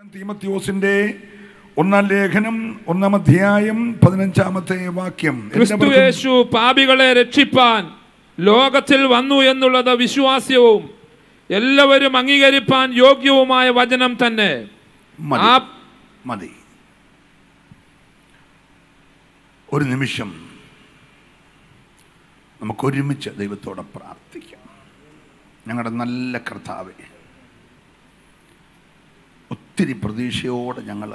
തീമത്യോസിന്റെ ഒന്നാം ലേഖനം ഒന്നാം അധ്യായം പതിനഞ്ചാമത്തെ വാക്യം ക്രിസ്തു എല്ലാവർക്കും യേശു പാപികളെ രക്ഷിപ്പാൻ ലോകത്തിൽ വന്നു എന്നുള്ളത് വിശ്വാസ്യവും എല്ലാവരും അംഗീകരിപ്പാൻ യോഗ്യവുമായ വചനം തന്നെ മതി. ആ മതി ഒരു നിമിഷം നമുക്ക് ഒരുമിച്ച് ദൈവത്തോടെ പ്രാർത്ഥിക്കാം ഞങ്ങളുടെ നല്ല കർത്താവെ ഒത്തിരി പ്രതീക്ഷയോടെ ഞങ്ങൾ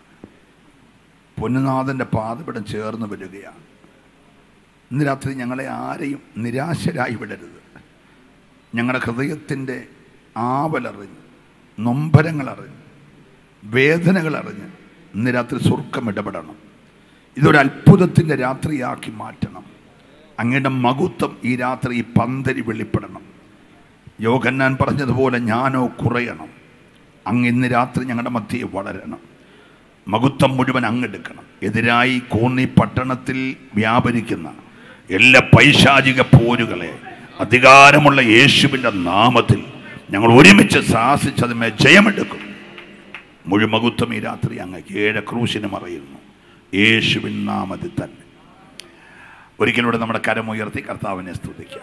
പൊന്നുനാഥൻ്റെ പാതപിടം ചേർന്ന് വരികയാണ് ഇന്ന് രാത്രി ഞങ്ങളെ ആരെയും നിരാശരായി വിടരുത് ഞങ്ങളുടെ ഹൃദയത്തിൻ്റെ ആവലറിഞ്ഞ് നൊമ്പരങ്ങളറിഞ്ഞ് വേദനകൾ അറിഞ്ഞ് ഇന്ന് രാത്രി സ്വർഗം ഇടപെടണം ഇതൊരു അത്ഭുതത്തിൻ്റെ രാത്രിയാക്കി മാറ്റണം അങ്ങയുടെ മകുത്വം ഈ രാത്രി ഈ പന്തരി വെളിപ്പെടണം യോഗന്നാൻ പറഞ്ഞതുപോലെ ഞാനോ കുറയണം അങ്ങ് ഇന്ന് രാത്രി ഞങ്ങളുടെ മധ്യയെ വളരണം മകുത്വം മുഴുവൻ അങ്ങെടുക്കണം എതിരായി കോന്നി പട്ടണത്തിൽ വ്യാപരിക്കുന്ന എല്ലാ പൈശാചിക പോരുകളെ അധികാരമുള്ള യേശുവിൻ്റെ നാമത്തിൽ ഞങ്ങൾ ഒരുമിച്ച് സാഹസിച്ചതിന്മേൽ ജയമെടുക്കും മുഴുമകുത്വം ഈ രാത്രി അങ്ങ് ഏഴ ക്രൂശിന് മറയുന്നു യേശുവിൻ നാമത്തിൽ തന്നെ ഒരിക്കലൂടെ നമ്മുടെ കരമുയർത്തി കർത്താവിനെ സ്തുതിക്കാം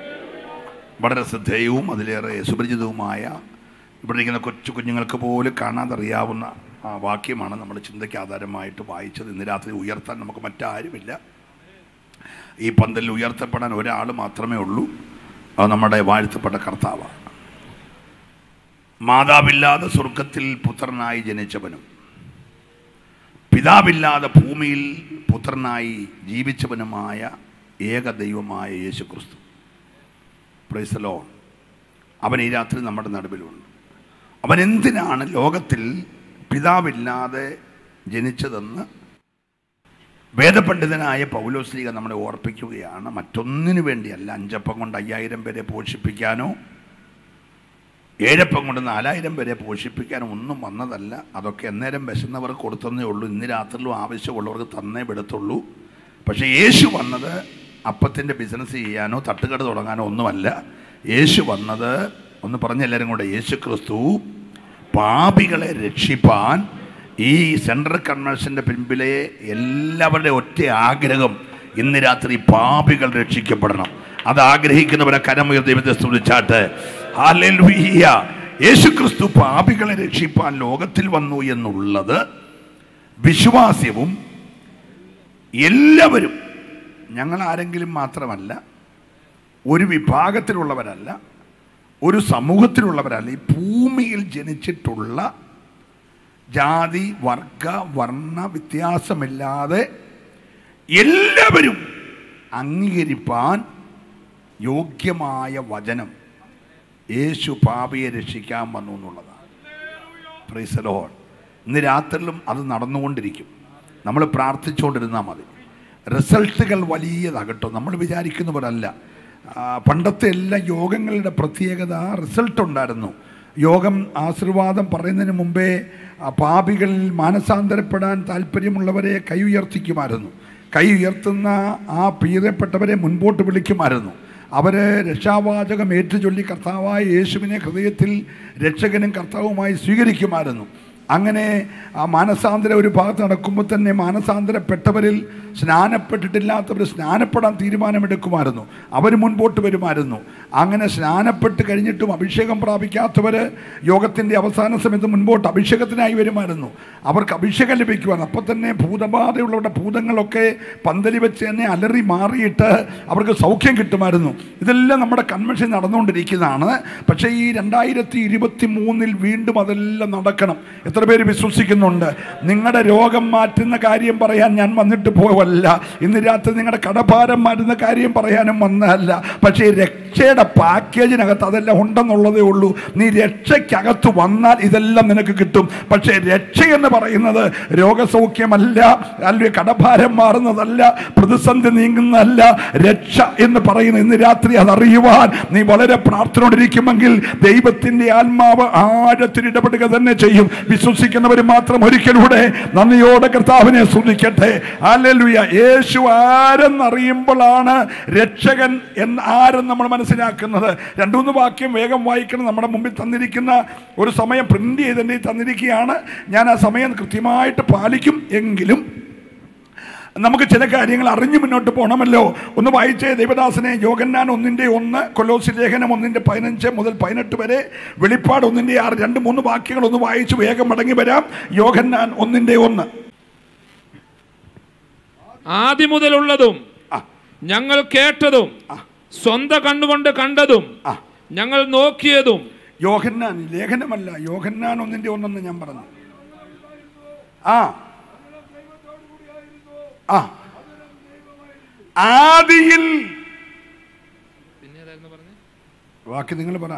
വളരെ ശ്രദ്ധേയവും അതിലേറെ സുപരിചിതവുമായ ഇവിടെ ഇരിക്കുന്ന കൊച്ചു കുഞ്ഞുങ്ങൾക്ക് പോലും കാണാതറിയാവുന്ന ആ വാക്യമാണ് നമ്മുടെ ചിന്തയ്ക്ക് ആധാരമായിട്ട് വായിച്ചത് ഇന്ന് രാത്രി ഉയർത്താൻ നമുക്ക് മറ്റാരുമില്ല ഈ പന്തലിൽ ഉയർത്തപ്പെടാൻ ഒരാൾ മാത്രമേ ഉള്ളൂ അത് നമ്മുടെ വാഴ്ത്തപ്പെട്ട കർത്താവാണ് മാതാവില്ലാതെ സ്വർഗത്തിൽ പുത്രനായി ജനിച്ചവനും പിതാവില്ലാതെ ഭൂമിയിൽ പുത്രനായി ജീവിച്ചവനുമായ ഏക ദൈവമായ യേശു ക്രിസ്തു പ്രൈസലോ അവൻ ഈ രാത്രി നമ്മുടെ നടുവിലുണ്ട് അവൻ എന്തിനാണ് ലോകത്തിൽ പിതാവില്ലാതെ ജനിച്ചതെന്ന് വേദപണ്ഡിതനായ പൗലോസ്ലീഗ നമ്മളെ ഓർപ്പിക്കുകയാണ് മറ്റൊന്നിനു വേണ്ടിയല്ല അഞ്ചപ്പം കൊണ്ട് അയ്യായിരം പേരെ പോഷിപ്പിക്കാനോ ഏഴപ്പം കൊണ്ട് നാലായിരം പേരെ പോഷിപ്പിക്കാനോ ഒന്നും വന്നതല്ല അതൊക്കെ എന്നേരം വിശന്നവർക്ക് കൊടുത്തന്നേ ഉള്ളൂ ഇന്ന് രാത്രിയിലും ആവശ്യമുള്ളവർക്ക് തന്നേ വിടത്തുള്ളൂ പക്ഷേ യേശു വന്നത് അപ്പത്തിൻ്റെ ബിസിനസ് ചെയ്യാനോ തട്ടുകട തുടങ്ങാനോ ഒന്നുമല്ല യേശു വന്നത് ഒന്ന് പറഞ്ഞെല്ലാവരും കൂടെ യേശു ക്രിസ്തു പാപികളെ രക്ഷിപ്പാൻ ഈ സെൻട്രൽ കൺവെൻഷൻ്റെ പിൻപിലെ എല്ലാവരുടെ ഒറ്റ ആഗ്രഹം ഇന്ന് രാത്രി പാപികൾ രക്ഷിക്കപ്പെടണം അത് ആഗ്രഹിക്കുന്നവരെ കരമുയർ ദൈവത്തെ സ്തുതിച്ചാട്ട് ഹല്ലേലൂയ യേശു ക്രിസ്തു പാപികളെ രക്ഷിപ്പാൻ ലോകത്തിൽ വന്നു എന്നുള്ളത് വിശ്വാസ്യവും എല്ലാവരും ഞങ്ങൾ ആരെങ്കിലും മാത്രമല്ല ഒരു വിഭാഗത്തിലുള്ളവരല്ല ഒരു സമൂഹത്തിലുള്ളവരല്ല ഈ ഭൂമിയിൽ ജനിച്ചിട്ടുള്ള ജാതി വർഗ വർണ്ണ വ്യത്യാസമില്ലാതെ എല്ലാവരും അംഗീകരിപ്പാൻ യോഗ്യമായ വചനം യേശു പാപിയെ രക്ഷിക്കാൻ വന്നു എന്നുള്ളതാണ് പ്രീസലോൺ ഇന്ന് രാത്രിയിലും അത് നടന്നുകൊണ്ടിരിക്കും നമ്മൾ പ്രാർത്ഥിച്ചുകൊണ്ടിരുന്നാൽ മതി റിസൾട്ടുകൾ വലിയതാകട്ടോ നമ്മൾ വിചാരിക്കുന്നവരല്ല ആ, പണ്ടത്തെ എല്ലാ യോഗങ്ങളുടെ പ്രത്യേകത റിസൾട്ട് ഉണ്ടായിരുന്നു യോഗം ആശീർവാദം പറയുന്നതിന് മുമ്പേ ആ, പാപികളിൽ മാനസാന്തരപ്പെടാൻ താല്പര്യമുള്ളവരെ കൈ ഉയർത്തിക്കുമായിരുന്നു കൈ ഉയർത്തുന്ന ആ പീതപ്പെട്ടവരെ മുൻപോട്ട് വിളിക്കുമായിരുന്നു അവരെ രക്ഷാവാചകം ഏറ്റുചൊല്ലി കർത്താവായ യേശുവിനെ ഹൃദയത്തിൽ രക്ഷകനും കർത്താവുമായി സ്വീകരിക്കുമായിരുന്നു അങ്ങനെ ആ മാനസാന്തര ഒരു ഭാഗത്ത് നടക്കുമ്പോൾ തന്നെ മാനസാന്തരപ്പെട്ടവരിൽ സ്നാനപ്പെട്ടിട്ടില്ലാത്തവർ സ്നാനപ്പെടാൻ തീരുമാനമെടുക്കുമായിരുന്നു അവർ മുൻപോട്ട് വരുമായിരുന്നു അങ്ങനെ സ്നാനപ്പെട്ട് കഴിഞ്ഞിട്ടും അഭിഷേകം പ്രാപിക്കാത്തവർ യോഗത്തിൻ്റെ അവസാന സമയത്ത് മുൻപോട്ട് അഭിഷേകത്തിനായി വരുമായിരുന്നു അവർക്ക് അഭിഷേകം ലഭിക്കുവാണ് അപ്പം തന്നെ ഭൂതബാധയുള്ളവരുടെ ഭൂതങ്ങളൊക്കെ പന്തലി വെച്ച് തന്നെ അലറി മാറിയിട്ട് അവർക്ക് സൗഖ്യം കിട്ടുമായിരുന്നു ഇതെല്ലാം നമ്മുടെ കൺവെൻഷൻ നടന്നുകൊണ്ടിരിക്കുന്നതാണ് പക്ഷേ ഈ രണ്ടായിരത്തി ഇരുപത്തി മൂന്നിൽ വീണ്ടും അതെല്ലാം നടക്കണം എത്ര പേര് വിശ്വസിക്കുന്നുണ്ട് നിങ്ങളുടെ രോഗം മാറ്റുന്ന കാര്യം പറയാൻ ഞാൻ വന്നിട്ട് പോവല്ല ഇന്ന് രാത്രി നിങ്ങളുടെ കടഭാരം മാറ്റുന്ന കാര്യം പറയാനും വന്നതല്ല പക്ഷേ രക്ഷയുടെ പാക്കേജിനകത്ത് അതെല്ലാം ഉണ്ടെന്നുള്ളതേ ഉള്ളൂ നീ രക്ഷയ്ക്കകത്ത് വന്നാൽ ഇതെല്ലാം നിനക്ക് കിട്ടും പക്ഷേ രക്ഷ എന്ന് പറയുന്നത് രോഗസൗഖ്യമല്ല അല്ലെങ്കിൽ കടഭാരം മാറുന്നതല്ല പ്രതിസന്ധി നീങ്ങുന്നതല്ല രക്ഷ എന്ന് പറയുന്ന ഇന്ന് രാത്രി അതറിയുവാൻ നീ വളരെ പ്രാർത്ഥനയോടിരിക്കുമെങ്കിൽ ദൈവത്തിന്റെ ആത്മാവ് ആഴത്തിൽ ഇടപെടുക തന്നെ ചെയ്യും വിശ്വസിക്കുന്നവർ മാത്രം ഒരിക്കലൂടെ നന്ദിയോടെ കർത്താവിനെ സ്തുതിക്കട്ടെ ഹല്ലേലൂയ യേശു ആരെന്നറിയുമ്പോഴാണ് രക്ഷകൻ എന്ന് ആരെന്ന് നമ്മൾ മനസ്സിലാക്കുന്നത് രണ്ടു മൂന്ന് വാക്യം വേഗം വായിക്കണം നമ്മുടെ മുമ്പിൽ തന്നിരിക്കുന്ന ഒരു സമയം പ്രിന്റ് ചെയ്ത് എൻ്റെ കയ്യിൽ തന്നിരിക്കുകയാണ് ഞാൻ ആ സമയം കൃത്യമായിട്ട് പാലിക്കും എങ്കിലും നമുക്ക് ചില കാര്യങ്ങൾ അറിഞ്ഞു മുന്നോട്ട് പോകണമല്ലോ ഒന്ന് വായിച്ചേ ദേവദാസനെ യോഗന്നാൻ ഒന്നിൻ്റെ ഒന്ന് കൊലോസി ലേഖനം ഒന്നിൻ്റെ പതിനഞ്ച് മുതൽ പതിനെട്ട് വരെ വെളിപ്പാട് ഒന്നിൻ്റെ ആറ് രണ്ട് മൂന്ന് വാക്യങ്ങൾ ഒന്ന് വായിച്ച് വേഗം മടങ്ങി വരാം യോഗന്നാൻ ഒന്നിൻ്റെ ഒന്ന് ആദ്യം മുതലുള്ളതും ആ ഞങ്ങൾ കേട്ടതും ആ. സ്വന്തം കണ്ണുകൊണ്ട് കണ്ടതും ആ ഞങ്ങൾ നോക്കിയതും യോഹന്നാൻ ലേഖനമല്ല യോഹന്നാൻ ഒന്നിൻ്റെ ഒന്നെന്ന് ഞാൻ പറഞ്ഞു ആ ആ ആദിയിൽ ബാക്കി നിങ്ങൾ പറ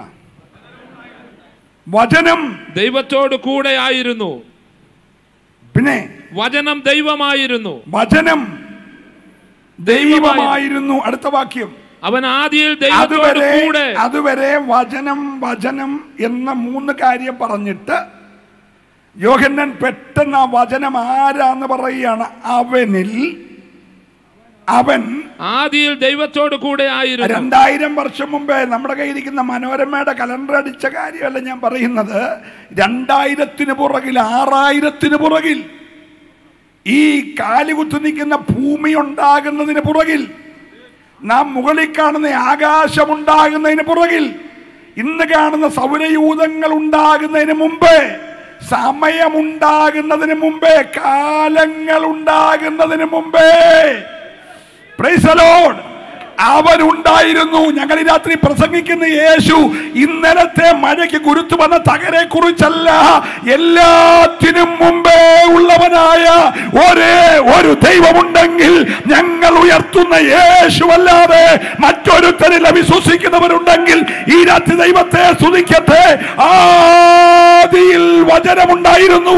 വചനം ദൈവത്തോട് കൂടെ ആയിരുന്നു പിന്നെ വചനം ദൈവമായിരുന്നു വചനം ദൈവമായിരുന്നു അടുത്ത വാക്യം അവൻ ആദിയിൽ ദൈവത്തോട് അതുവരെ കൂടെ അതുവരെ വചനം വചനം എന്ന മൂന്ന് കാര്യം പറഞ്ഞിട്ട് യോഹന്നൻ പെട്ടെന്ന് ആ വചനം ആരാന്ന് പറയുകയാണ് അവനിൽ അവൻ ആദിയിൽ ദൈവത്തോട് കൂടെ ആയിരുന്നു രണ്ടായിരം വർഷം മുമ്പേ നമ്മുടെ കയ്യിരിക്കുന്ന മനോരമയുടെ കലണ്ടർ അടിച്ച കാര്യമല്ല ഞാൻ പറയുന്നത് രണ്ടായിരത്തിന് പുറകിൽ ആറായിരത്തിന് പുറകിൽ ഈ കാലുകുത്തു നിൽക്കുന്ന ഭൂമി ഉണ്ടാകുന്നതിന് പുറകിൽ നാം മുകളിൽ കാണുന്ന ആകാശം ഉണ്ടാകുന്നതിന് പുറകിൽ ഇന്ന് കാണുന്ന സൗരയൂഥങ്ങൾ ഉണ്ടാകുന്നതിന് മുമ്പേ സമയമുണ്ടാകുന്നതിന് മുമ്പേ കാലങ്ങൾ ഉണ്ടാകുന്നതിന് മുമ്പേ Praise the Lord. അവൻ ഉണ്ടായിരുന്നു ഞങ്ങൾ ഈ രാത്രി പ്രസംഗിക്കുന്ന യേശു ഇന്നലത്തെ മഴയ്ക്ക് കുരുത്തു വന്ന തകരെ കുറിച്ചല്ല എല്ലാത്തിനും മുമ്പേ ഉള്ളവനായ ഒരേ ഒരു ദൈവമുണ്ടെങ്കിൽ ഞങ്ങൾ ഉയർത്തുന്ന യേശു അല്ലാതെ മറ്റൊരുത്തരില്ല വിശ്വസിക്കുന്നവരുണ്ടെങ്കിൽ ഈ രാത്രി ദൈവത്തെ സ്തുതിക്കട്ടെ ആദിയിൽ വചനമുണ്ടായിരുന്നു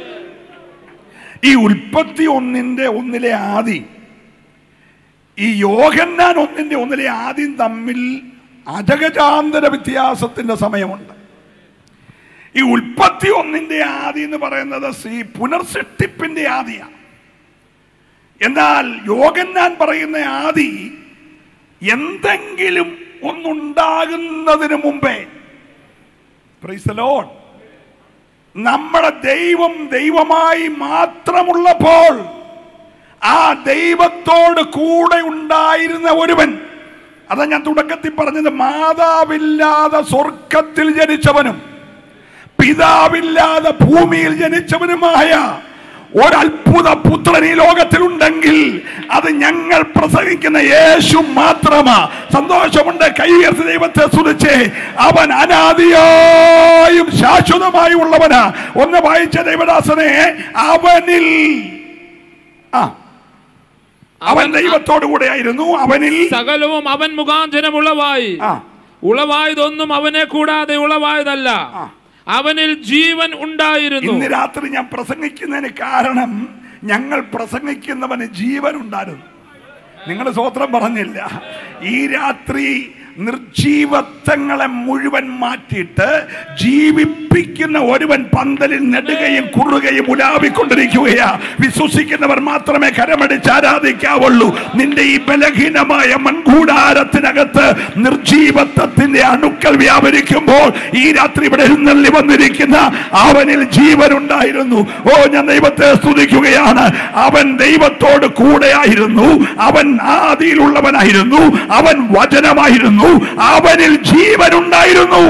ഈ ഉൽപ്പത്തി ഒന്നിന്റെ ഒന്നിലെ ആദി ഈ യോഹന്നാൻ ഒന്നിന്റെ ഒന്നിലെ ആദ്യം തമ്മിൽ അജഗജാന്തര വ്യത്യാസത്തിന്റെ സമയമുണ്ട് ഈ ഉൽപ്പത്തി ഒന്നിന്റെ ആദി എന്ന് പറയുന്നത് ഈ പുനർസൃഷ്ടിപ്പിന്റെ ആദിയാണ് എന്നാൽ യോഗന്നാൻ പറയുന്ന ആദി എന്തെങ്കിലും ഒന്നുണ്ടാകുന്നതിന് മുമ്പേ Praise the Lord. നമ്മുടെ ദൈവം ദൈവമായി മാത്രമുള്ളപ്പോൾ ആ ദൈവത്തോട് കൂടെ ഉണ്ടായിരുന്ന ഒരുവൻ അതാ ഞാൻ തുടക്കത്തിൽ പറഞ്ഞത് മാതാവില്ലാതെ സ്വർഗത്തിൽ ജനിച്ചവനും പിതാവില്ലാതെ ഭൂമിയിൽ ജനിച്ചവനുമായ ഒരത്ഭുത പുത്രൻ ഈ ലോകത്തിലുണ്ടെങ്കിൽ അത് ഞങ്ങൾ പ്രസംഗിക്കുന്ന യേശു മാത്രമാ സന്തോഷമുണ്ട് കൈ ഉയർത്തി ദൈവത്തെ സ്തുതിച്ച് അവൻ അനാദിയായും ശാശ്വതമായും ഉള്ളവനാ ഒന്ന് വായിച്ച ദൈവദാസനെ അവനിൽ ആ അവൻ ദൈവത്തോടു കൂടെ ആയിരുന്നു അവനിൽ സകലവും അവൻ മുഖാന്തരം ഉളവായി ആ ഉളവായതൊന്നും അവനെ കൂടാതെ ഉളവായതല്ല ആ. അവനിൽ ജീവൻ ഉണ്ടായിരുന്നു ഇന്ന് രാത്രി ഞാൻ പ്രസംഗിക്കുന്നതിന് കാരണം ഞങ്ങൾ പ്രസംഗിക്കുന്നവന് ജീവൻ ഉണ്ടായിരുന്നു നിങ്ങൾ സ്വോത്രം പറഞ്ഞില്ല ഈ രാത്രി നിർജീവത്വങ്ങളെ മുഴുവൻ മാറ്റിയിട്ട് ജീവിപ്പിക്കുന്ന ഒരുവൻ പന്തലിൽ നെടുകയും കുറുകയും ഉലാവിക്കൊണ്ടിരിക്കുകയാ വിശ്വസിക്കുന്നവർ മാത്രമേ കരമടിച്ച് ആരാധിക്കാവുള്ളൂ നിന്റെ ഈ ബലഹീനമായ മൺകൂടാരത്തിനകത്ത് നിർജീവത്വത്തിന്റെ അണുക്കൾ വ്യാപരിക്കുമ്പോൾ ഈ രാത്രി ഇവിടെ എഴുന്നള്ളി വന്നിരിക്കുന്ന അവനിൽ ജീവനുണ്ടായിരുന്നു ഓ ഞാൻ ദൈവത്തെ സ്തുതിക്കുകയാണ് അവൻ ദൈവത്തോട് കൂടെയായിരുന്നു അവൻ ആദിയിലുള്ളവനായിരുന്നു അവൻ വചനമായിരുന്നു അവനിൽ ജീവനുണ്ടായിരുന്നു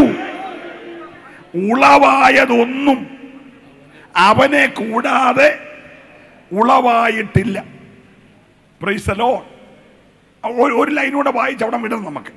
ഉളവായതൊന്നും അവനെ കൂടാതെ ഉളവായിട്ടില്ല പ്രൈസലോ ഒരു ലൈനൂടെ വായിച്ച് അവിടെ വിടണം നമുക്ക്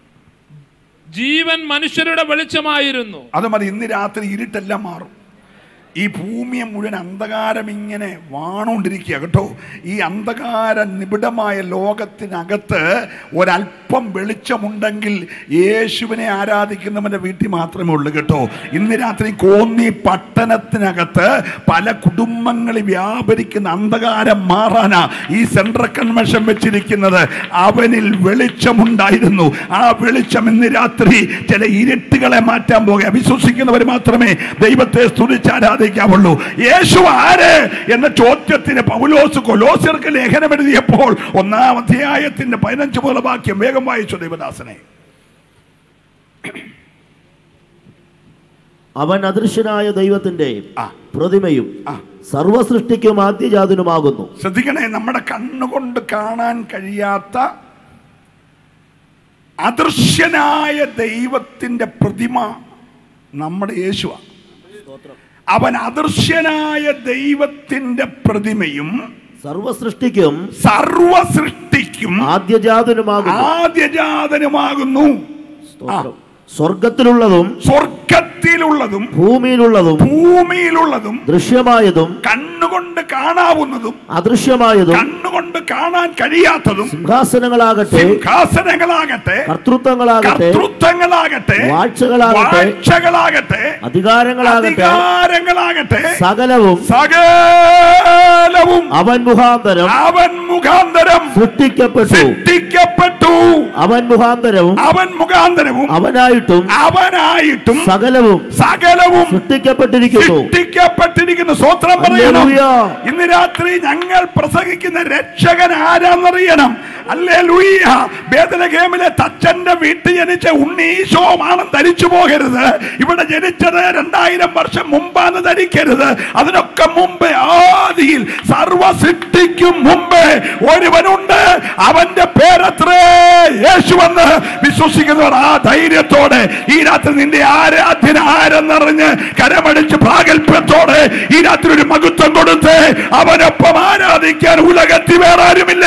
ജീവൻ മനുഷ്യരുടെ വെളിച്ചമായിരുന്നു അത് മതി ഇന്ന് രാത്രി ഇരുട്ടെല്ലാം മാറും ഈ ഭൂമിയെ മുഴുവൻ അന്ധകാരം ഇങ്ങനെ വാണുകൊണ്ടിരിക്കുക കേട്ടോ ഈ അന്ധകാര നിബിഡമായ ലോകത്തിനകത്ത് ഒരല്പം വെളിച്ചമുണ്ടെങ്കിൽ യേശുവിനെ ആരാധിക്കുന്നവന്റെ വീട്ടിൽ മാത്രമേ ഉള്ളൂ കേട്ടോ ഇന്ന് രാത്രി കോന്നി പട്ടണത്തിനകത്ത് പല കുടുംബങ്ങളിൽ വ്യാപരിക്കുന്ന അന്ധകാരം മാറാനാ ഈ സെൻട്രൽ കൺവെൻഷൻ വെച്ചിരിക്കുന്നത് അവനിൽ വെളിച്ചമുണ്ടായിരുന്നു ആ വെളിച്ചം ഇന്ന് രാത്രി ചില ഇരുട്ടുകളെ മാറ്റാൻ പോകുക വിശ്വസിക്കുന്നവർ മാത്രമേ ദൈവത്തെ സ്തുതിച്ച് ആരാധിക്കൂ ആരാധിക്കാവുള്ളൂ യേശു ആര് എന്ന ചോദ്യത്തിന് പൗലോസ് കൊലോസ്യർക്ക് ലേഖനം എഴുതിയപ്പോൾ ഒന്നാം അധ്യായത്തിന്റെ പതിനഞ്ച് മുതൽ വാക്യം വേഗം വായിച്ചു ദേവദാസനെ അവൻ അദൃശ്യനായ ദൈവത്തിന്റെ ആ. പ്രതിമയും ആ. സർവസൃഷ്ടിക്കും ആദ്യജാതനുമാകുന്നു ശ്രദ്ധിക്കണേ നമ്മുടെ കണ്ണുകൊണ്ട് കാണാൻ കഴിയാത്ത അദൃശ്യനായ ദൈവത്തിന്റെ പ്രതിമ നമ്മുടെ യേശുവാ അവൻ അദൃശ്യനായ ദൈവത്തിന്റെ പ്രതിമയും സർവസൃഷ്ടിക്കും സർവ സൃഷ്ടിക്കും ആദ്യജാതനുമാകുന്നു ആദ്യജാതനുമാകുന്നു സ്തോത്രം. സ്വർഗത്തിലുള്ളതും സ്വർഗത്തിലുള്ളതും ഭൂമിയിലുള്ളതും ഭൂമിയിലുള്ളതും ദൃശ്യമായതും കണ്ണുകൊണ്ട് കാണാവുന്നതും അദൃശ്യമായതും കണ്ണുകൊണ്ട് കാണാൻ കഴിയാത്തതും സിംഹാസനങ്ങളാകട്ടെ സിംഹാസനങ്ങളാകട്ടെ കർത്തൃത്വങ്ങളാകട്ടെ കർത്തൃത്വങ്ങളാകട്ടെ വാഴ്ചകളാകട്ടെ വാഴ്ചകളാകട്ടെ അധികാരങ്ങളാകട്ടെ അധികാരങ്ങളാകട്ടെ സകലവും സകലവും അവൻ മുഖാന്തരം അവൻ മുഖാന്തരം സൃഷ്ടിക്കപ്പെട്ടു സൃഷ്ടിക്കപ്പെട്ടു അവൻ മുഖാന്തരവും അവൻ മുഖാന്തരവും അവനായിട്ടും അവനായിട്ടും സകലവും സകലവും സൃഷ്ടിക്കപ്പെട്ടിരിക്കുന്നു സൃഷ്ടിക്കപ്പെട്ടിരിക്കുന്നു സ്വത്രം പറയണം ഹല്ലേലൂയ. ഇന്ന് രാത്രി ഞങ്ങൾ പ്രസംഗിക്കുന്ന രക്ഷകൻ ആരാന്നറിയണം അല്ലേ ലൂയ്യ ബേദലഗേമിലെ തച്ചന്റെ വീട്ടിൽ ജനിച്ച ഉണ്ണീശോമാണ് ധരിച്ചു പോകരുത് ഇവിടെ ജനിച്ചത് രണ്ടായിരം വർഷം മുമ്പാണ് ധരിക്കരുത് അതിനൊക്കെ മുമ്പേ ആദിയിൽ സർവ സൃഷ്ടിക്കും മുമ്പേ ഒരുവനുണ്ട് അവന്റെ പേരത്രേ യേശുവെന്ന് വിശ്വസിക്കുന്നവർ ആ ധൈര്യത്തോടെ ഈ രാത്രി നിന്റെ ആരാധ്യന ആരെന്നറിഞ്ഞ് കരമടിച്ച് പ്രാഗൽഭ്യത്തോടെ ഈ രാത്രി ഒരു മകുത്വം കൊടുത്ത് അവനൊപ്പം ആരാധിക്കാൻ ഉലകത്തിൽ വേറെ ആരുമില്ല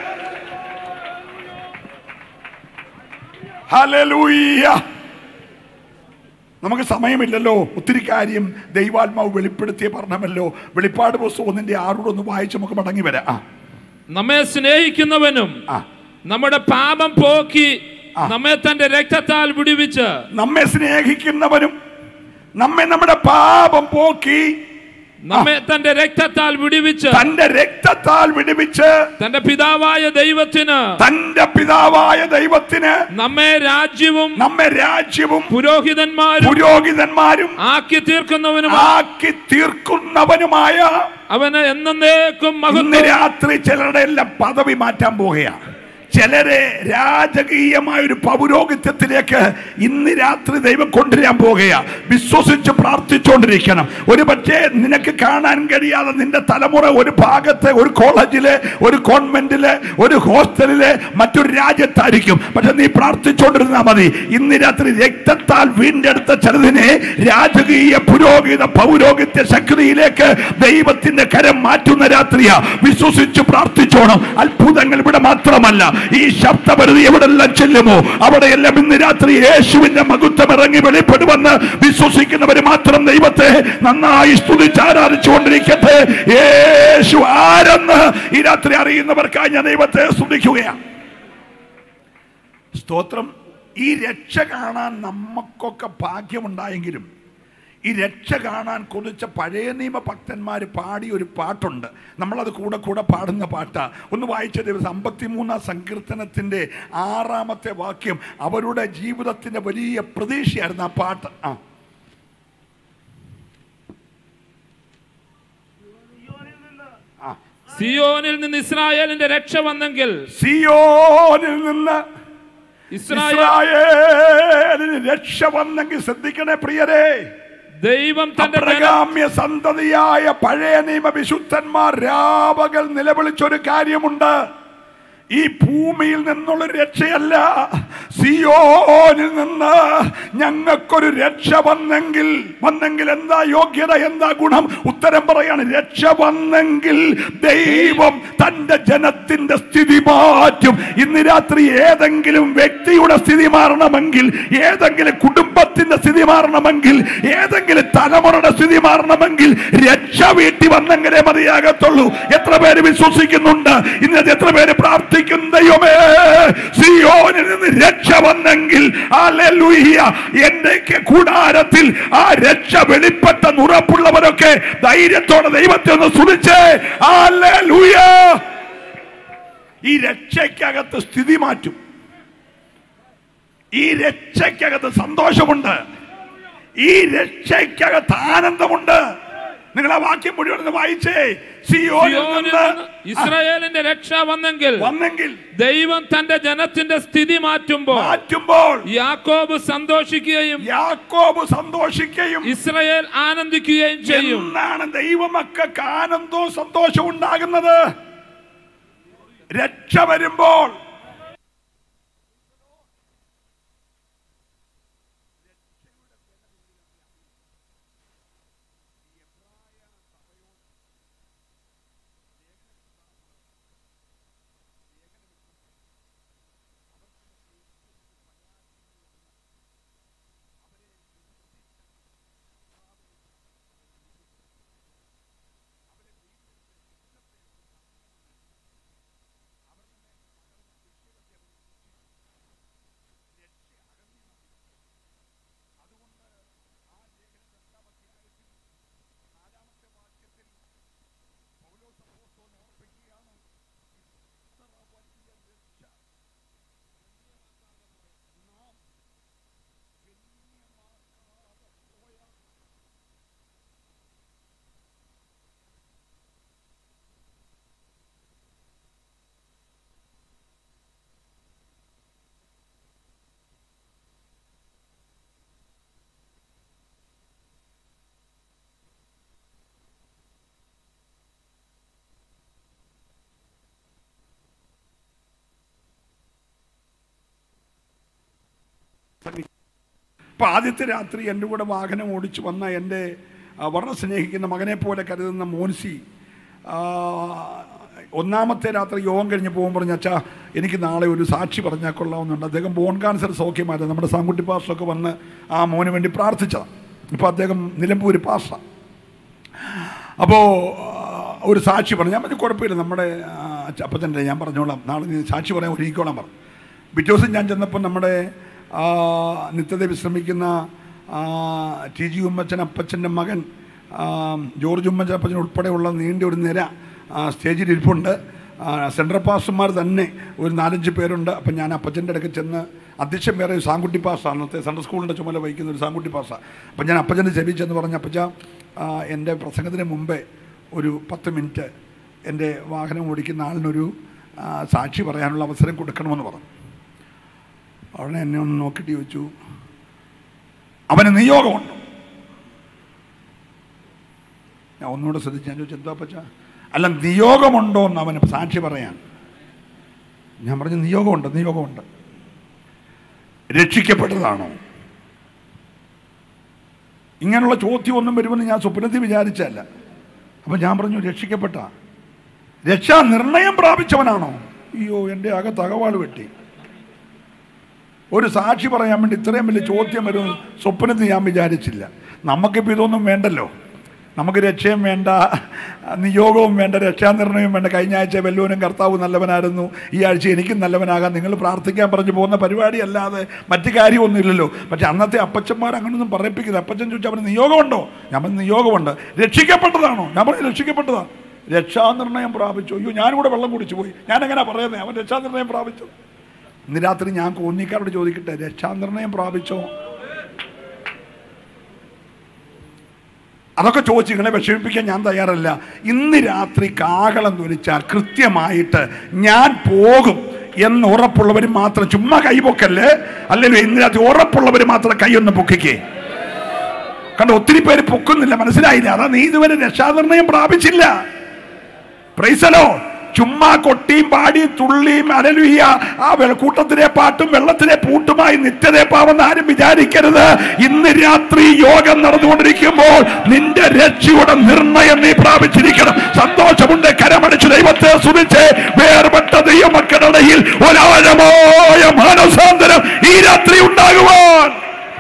ഹല്ലേലൂയ നമുക്ക് സമയമില്ലല്ലോ ഒത്തിരി കാര്യം ദൈവാത്മാവ് വെളിപ്പെടുത്തിയ പറഞ്ഞമല്ലോ വെളിപ്പാട് പുസ്തകം ഒന്നിന്റെ ആറോടൊന്ന് വായിച്ച് നമുക്ക് മടങ്ങി വരാം ആ നമ്മെ സ്നേഹിക്കുന്നവനും ആ നമ്മുടെ പാപം പോക്കി ആ. നമ്മെ തന്റെ രക്തത്താൽ വിടുവിച്ച് നമ്മെ സ്നേഹിക്കുന്നവനും നമ്മെ നമ്മുടെ പാപം പോക്കി നമ്മെ തന്റെ രക്തത്താൽ വിടുവിച്ച് തന്റെ രക്തത്താൽ വിടുവിച്ച് തന്റെ പിതാവായ ദൈവത്തിന് തന്റെ പിതാവായ ദൈവത്തിന് നമ്മെ രാജ്യവും നമ്മെ രാജ്യവും പുരോഹിതന്മാരും പുരോഹിതന്മാരും ആക്കി തീർക്കുന്നവനും ആക്കി തീർക്കുന്നവനുമായ അവന് എന്നേക്കും ഇന്ന് മഹത്വം രാത്രി ചിലരുടെ എല്ലാം പദവി മാറ്റാൻ പോകുകയാണ് ചിലരെ രാജകീയമായ ഒരു പൗരോഹിത്യത്തിലേക്ക് ഇന്ന് രാത്രി ദൈവം കൊണ്ടുവരാൻ പോകുകയാ വിശ്വസിച്ച് പ്രാർത്ഥിച്ചുകൊണ്ടിരിക്കണം ഒരു പക്ഷേ നിനക്ക് കാണാൻ കഴിയാതെ നിന്റെ തലമുറ ഒരു ഭാഗത്ത് ഒരു കോളേജില് ഒരു കോൺവെന്റില് ഒരു ഹോസ്റ്റലില് മറ്റൊരു രാജ്യത്തായിരിക്കും പക്ഷെ നീ പ്രാർത്ഥിച്ചുകൊണ്ടിരുന്നാൽ മതി ഇന്ന് രാത്രി രക്തത്താൽ വീണ്ടെടുത്ത ചിലതിനെ രാജകീയ പുരോഹിത പൗരോഹിത്യ ശക്തിയിലേക്ക് ദൈവത്തിന്റെ കരം മാറ്റുന്ന രാത്രിയാ വിശ്വസിച്ച് പ്രാർത്ഥിച്ചോണം അത്ഭുതങ്ങൾ ഇവിടെ മാത്രമല്ല ഈ ശബ്ദപരിധി എവിടെല്ലാം ചെല്ലുമോ അവിടെയെല്ലാം ഇന്ന് രാത്രി യേശുവിന്റെ മകുത്വം ഇറങ്ങി വെളിപ്പെടുമെന്ന് വിശ്വസിക്കുന്നവര് മാത്രം ദൈവത്തെ നന്നായി സ്തുതിച്ച് ആരാധിച്ചുകൊണ്ടിരിക്കട്ടെ യേശു ആരെന്ന് ഈ രാത്രി അറിയുന്നവർക്കായി ഞാൻ ദൈവത്തെ സ്തുതിക്കുകയാണ് സ്തോത്രം ഈ രക്ഷ കാണാൻ നമുക്കൊക്കെ ഭാഗ്യമുണ്ടായെങ്കിലും ഈ രക്ഷ കാണാൻ കൊതിച്ച പഴയ നിയമ ഭക്തന്മാർ പാടിയ ഒരു പാട്ടുണ്ട് നമ്മളത് കൂടെ കൂടെ പാടുന്ന പാട്ടാ ഒന്ന് വായിച്ച ദിവസം അമ്പത്തിമൂന്നാം സങ്കീർത്തനത്തിൻ്റെ ആറാമത്തെ വാക്യം അവരുടെ ജീവിതത്തിൻ്റെ വലിയ പ്രതീക്ഷയായിരുന്നു ആ പാട്ട് ആ ആ. സിയോനിൽ നിന്ന് ഇസ്രായേലിന്റെ രക്ഷ വന്നെങ്കിൽ സിയോനിൽ നിന്ന് ഇസ്രായേൽ ഇസ്രായേലിന് രക്ഷ വന്നെങ്കിൽ ശ്രദ്ധിക്കണേ പ്രിയരേ ദൈവം തന്റെ ബലം- അപ്രകാമ്യ സന്തതിയായ പഴയ നിയമ വിശുദ്ധന്മാർ രാപകൽ നിലവിളിച്ചൊരു കാര്യമുണ്ട് ഈ ഭൂമിയിൽ നിന്നുള്ള രക്ഷയല്ല സിയോനിൽ നിന്ന് ഞങ്ങൾക്കൊരു രക്ഷ വന്നെങ്കിൽ വന്നെങ്കിൽ എന്താ യോഗ്യത എന്താ ഗുണം ഉത്തരം പറയാണ് രക്ഷ വന്നെങ്കിൽ ദൈവം തന്റെ ജനത്തിന്റെ സ്ഥിതി മാറ്റും ഇന്ന് രാത്രി ഏതെങ്കിലും വ്യക്തിയുടെ സ്ഥിതി മാറണമെങ്കിൽ ഏതെങ്കിലും കുടുംബത്തിന്റെ സ്ഥിതി മാറണമെങ്കിൽ ഏതെങ്കിലും തലമുറയുടെ സ്ഥിതി മാറണമെങ്കിൽ രക്ഷ വീട്ടി വന്നെങ്കിലേ മതിയാകത്തുള്ളൂ എത്ര പേര് വിശ്വസിക്കുന്നുണ്ട് ഇന്നത് എത്ര പേര് പ്രാർത്ഥിക്കും ദൈവമേ സിയോനിൽ നിന്ന് രക്ഷ വന്നെങ്കിൽ ഹല്ലേലൂയ എന്റെ കൂടാരത്തിൽ ആ രക്ഷ വെളിപ്പെട്ടെന്ന് ഉറപ്പുള്ളവരൊക്കെ ധൈര്യത്തോടെ ദൈവത്തെ ഒന്ന് സ്തുതിച്ചേ ഹല്ലേലൂയ ഈ രക്ഷയ്ക്കകത്ത് സ്ഥിതി മാറ്റും ഈ രക്ഷയ്ക്കകത്ത് സന്തോഷമുണ്ട് ഈ രക്ഷയ്ക്കകത്ത് ആനന്ദമുണ്ട് നിങ്ങൾ ആ വാക്യം മുഴുവൻ ഒന്ന് വായിച്ചേ സിയോനിൽ സിയോനിൽ നിന്ന് നിന്ന് ഇസ്രായേലിന്റെ രക്ഷ വന്നെങ്കിൽ വന്നെങ്കിൽ ദൈവം തന്റെ ജനത്തിന്റെ സ്ഥിതി മാറ്റുമ്പോൾ മാറ്റുമ്പോൾ യാക്കോബ് സന്തോഷിക്കുകയും യാക്കോബ് സന്തോഷിക്കുകയും ഇസ്രായേൽ ആനന്ദിക്കുകയും ചെയ്യും എന്നാണ് ദൈവമക്കൾക്ക് ആനന്ദവും സന്തോഷവും ഉണ്ടാകുന്നത് രക്ഷ വരുമ്പോൾ ഇപ്പൊ ആദ്യത്തെ രാത്രി എൻ്റെ കൂടെ വാഹനം ഓടിച്ചു വന്ന എൻ്റെ ആ, വളരെ സ്നേഹിക്കുന്ന മകനെ പോലെ കരുതുന്ന മോൻസി ആ, ഒന്നാമത്തെ രാത്രി യോഗം കഴിഞ്ഞ് പോകുമ്പോൾ പറഞ്ഞു അച്ഛാ എനിക്ക് നാളെ ഒരു സാക്ഷി പറഞ്ഞാൽ കൊള്ളാവുന്നുണ്ട് അദ്ദേഹം ബോൺ ക്യാൻസർ സൗഖ്യമായിരുന്നു നമ്മുടെ സാങ്കുട്ടി പാസ്റ്ററൊക്കെ വന്ന് ആ മോന് വേണ്ടി പ്രാർത്ഥിച്ചതാണ് ഇപ്പോൾ അദ്ദേഹം നിലമ്പൂർ പാസ്റ്റ അപ്പോൾ ഒരു സാക്ഷി പറഞ്ഞു ഞാൻ പറഞ്ഞു കുഴപ്പമില്ല നമ്മുടെ അപ്പച്ചൻ്റെ ഞാൻ പറഞ്ഞോളാം നാളെ നീ സാക്ഷി പറയാൻ ഒരുങ്ങിക്കോളാം പറഞ്ഞു പിറ്റേ ദിവസം ഞാൻ ചെന്നപ്പോൾ നമ്മുടെ ആ, നിത്യത വിശ്രമിക്കുന്ന ആ, ടി ജി ഉമ്മച്ചൻ അപ്പച്ചൻ്റെ മകൻ ആ, ജോർജ് ഉമ്മച്ചൻ അപ്പച്ചൻ ഉൾപ്പെടെയുള്ള നീണ്ട ഒരു നിര ആ, സ്റ്റേജിൽ ഇരിപ്പുണ്ട് ആ, സെൻട്രൽ പാസ്റ്റർമാർ തന്നെ ഒരു നാലഞ്ച് പേരുണ്ട് അപ്പം ഞാൻ അപ്പച്ചൻ്റെ അടുക്ക് ചെന്ന് അധ്യക്ഷൻ വേറെ ഒരു സാങ്കുട്ടി പാസ്സ അന്നത്തെ സെൻട്രൽ സ്കൂളിൻ്റെ ചുമല വഹിക്കുന്ന ഒരു സാങ്കുട്ടി പാസ്സ അപ്പം ഞാൻ അപ്പച്ചൻ്റെ ചെവി ചെന്ന് പറഞ്ഞ അപ്പച്ച ആ, എൻ്റെ പ്രസംഗത്തിന് മുമ്പേ ഒരു പത്ത് മിനിറ്റ് എൻ്റെ വാഹനം ഓടിക്കുന്ന ആളിനൊരു ആ, സാക്ഷി പറയാനുള്ള അവസരം കൊടുക്കണമെന്ന് പറഞ്ഞു അവനെ എന്നെ ഒന്ന് നോക്കിയിട്ട് ചോദിച്ചു അവന് നിയോഗമുണ്ടോ ഞാൻ ഒന്നുകൂടെ ശ്രദ്ധിച്ച് ഞാൻ ചോദിച്ചു എന്താ പച്ച അല്ല നിയോഗമുണ്ടോ എന്ന് അവന് സാക്ഷി പറയാൻ ഞാൻ പറഞ്ഞു നിയോഗമുണ്ട് നിയോഗമുണ്ട് രക്ഷിക്കപ്പെട്ടതാണോ ഇങ്ങനെയുള്ള ചോദ്യം ഒന്നും വരുമെന്ന് ഞാൻ സ്വപ്നത്തിൽ വിചാരിച്ചല്ല അപ്പം ഞാൻ പറഞ്ഞു രക്ഷിക്കപ്പെട്ട രക്ഷാ നിർണയം പ്രാപിച്ചവനാണോ അയ്യോ എൻ്റെ അകത്ത് അകവാൾ വെട്ടി ഒരു സാക്ഷി പറയാൻ വേണ്ടി ഇത്രയും വലിയ ചോദ്യം വരും സ്വപ്നത്തിൽ ഞാൻ വിചാരിച്ചില്ല നമുക്കിപ്പോൾ ഇതൊന്നും വേണ്ടല്ലോ നമുക്ക് രക്ഷയും വേണ്ട നിയോഗവും വേണ്ട രക്ഷാനിർണയവും വേണ്ട കഴിഞ്ഞ ആഴ്ച വല്ലവനും കർത്താവ് നല്ലവനായിരുന്നു ഈ ആഴ്ച എനിക്കും നല്ലവനാകാം നിങ്ങൾ പ്രാർത്ഥിക്കാൻ പറഞ്ഞു പോകുന്ന പരിപാടി അല്ലാതെ മറ്റു കാര്യമൊന്നുമില്ലല്ലോ പക്ഷെ അന്നത്തെ അപ്പച്ചന്മാർ അങ്ങനൊന്നും പറയിപ്പിക്കുന്നത് അപ്പച്ചൻ ചോദിച്ചാൽ അവന് നിയോഗമുണ്ടോ ഞാൻ പറഞ്ഞു നിയോഗമുണ്ട് രക്ഷിക്കപ്പെട്ടതാണോ ഞാൻ പറഞ്ഞു രക്ഷിക്കപ്പെട്ടതാണ് രക്ഷാനിർണയം പ്രാപിച്ചു അയ്യോ ഞാനിവിടെ വെള്ളം കുടിച്ചു പോയി ഞാൻ എങ്ങനെ പറയുന്നത് അവൻ രക്ഷാനിർണയം പ്രാപിച്ചു ഇന്ന് രാത്രി ഞാൻ കോന്നിക്കാരോട് ചോദിക്കട്ടെ രക്ഷാനിർണയം പ്രാപിച്ചോ അതൊക്കെ ചോദിച്ച് നിങ്ങളെ വിഷമിപ്പിക്കാൻ ഞാൻ തയ്യാറല്ല ഇന്ന് രാത്രി കാഹളം തൊലിച്ചാൽ കൃത്യമായിട്ട് ഞാൻ പോകും എന്ന് ഉറപ്പുള്ളവർ മാത്രം ചുമ്മാ കൈപൊക്കല്ലേ അല്ലെങ്കിൽ ഇന്ന് രാത്രി ഉറപ്പുള്ളവർ മാത്രം കൈ ഒന്ന് പൊക്കിക്കേ കണ്ട ഒത്തിരി പേര് പൊക്കുന്നില്ല മനസ്സിലായില്ല അതാ നീ ഇതുവരെ രക്ഷാനിർണയം പ്രാപിച്ചില്ല പ്രൈസലോ ചുമ്മാ കൊട്ടിയും പാടിയും തുള്ളിയും അലലുയ്യ ആ വെ- കൂട്ടത്തിലെ പാട്ടും വെള്ളത്തിലെ പൂട്ടുമായി നിത്യതയെ പാവെന്ന് ആരും വിചാരിക്കരുത് ഇന്ന് രാത്രി യോഗം നടന്നുകൊണ്ടിരിക്കുമ്പോൾ നിന്റെ രക്ഷയുടെ നിർണയം നീ പ്രാപിച്ചിരിക്കണം സന്തോഷമുണ്ട് കരമടിച്ച് ദൈവത്തെ സുതിച്ച് വേർപെട്ട ദൈവമക്കളുടെ ഇടയിൽ ഒരാഴമായ മാനസാന്തരം ഈ രാത്രി ഉണ്ടാകുവാൻ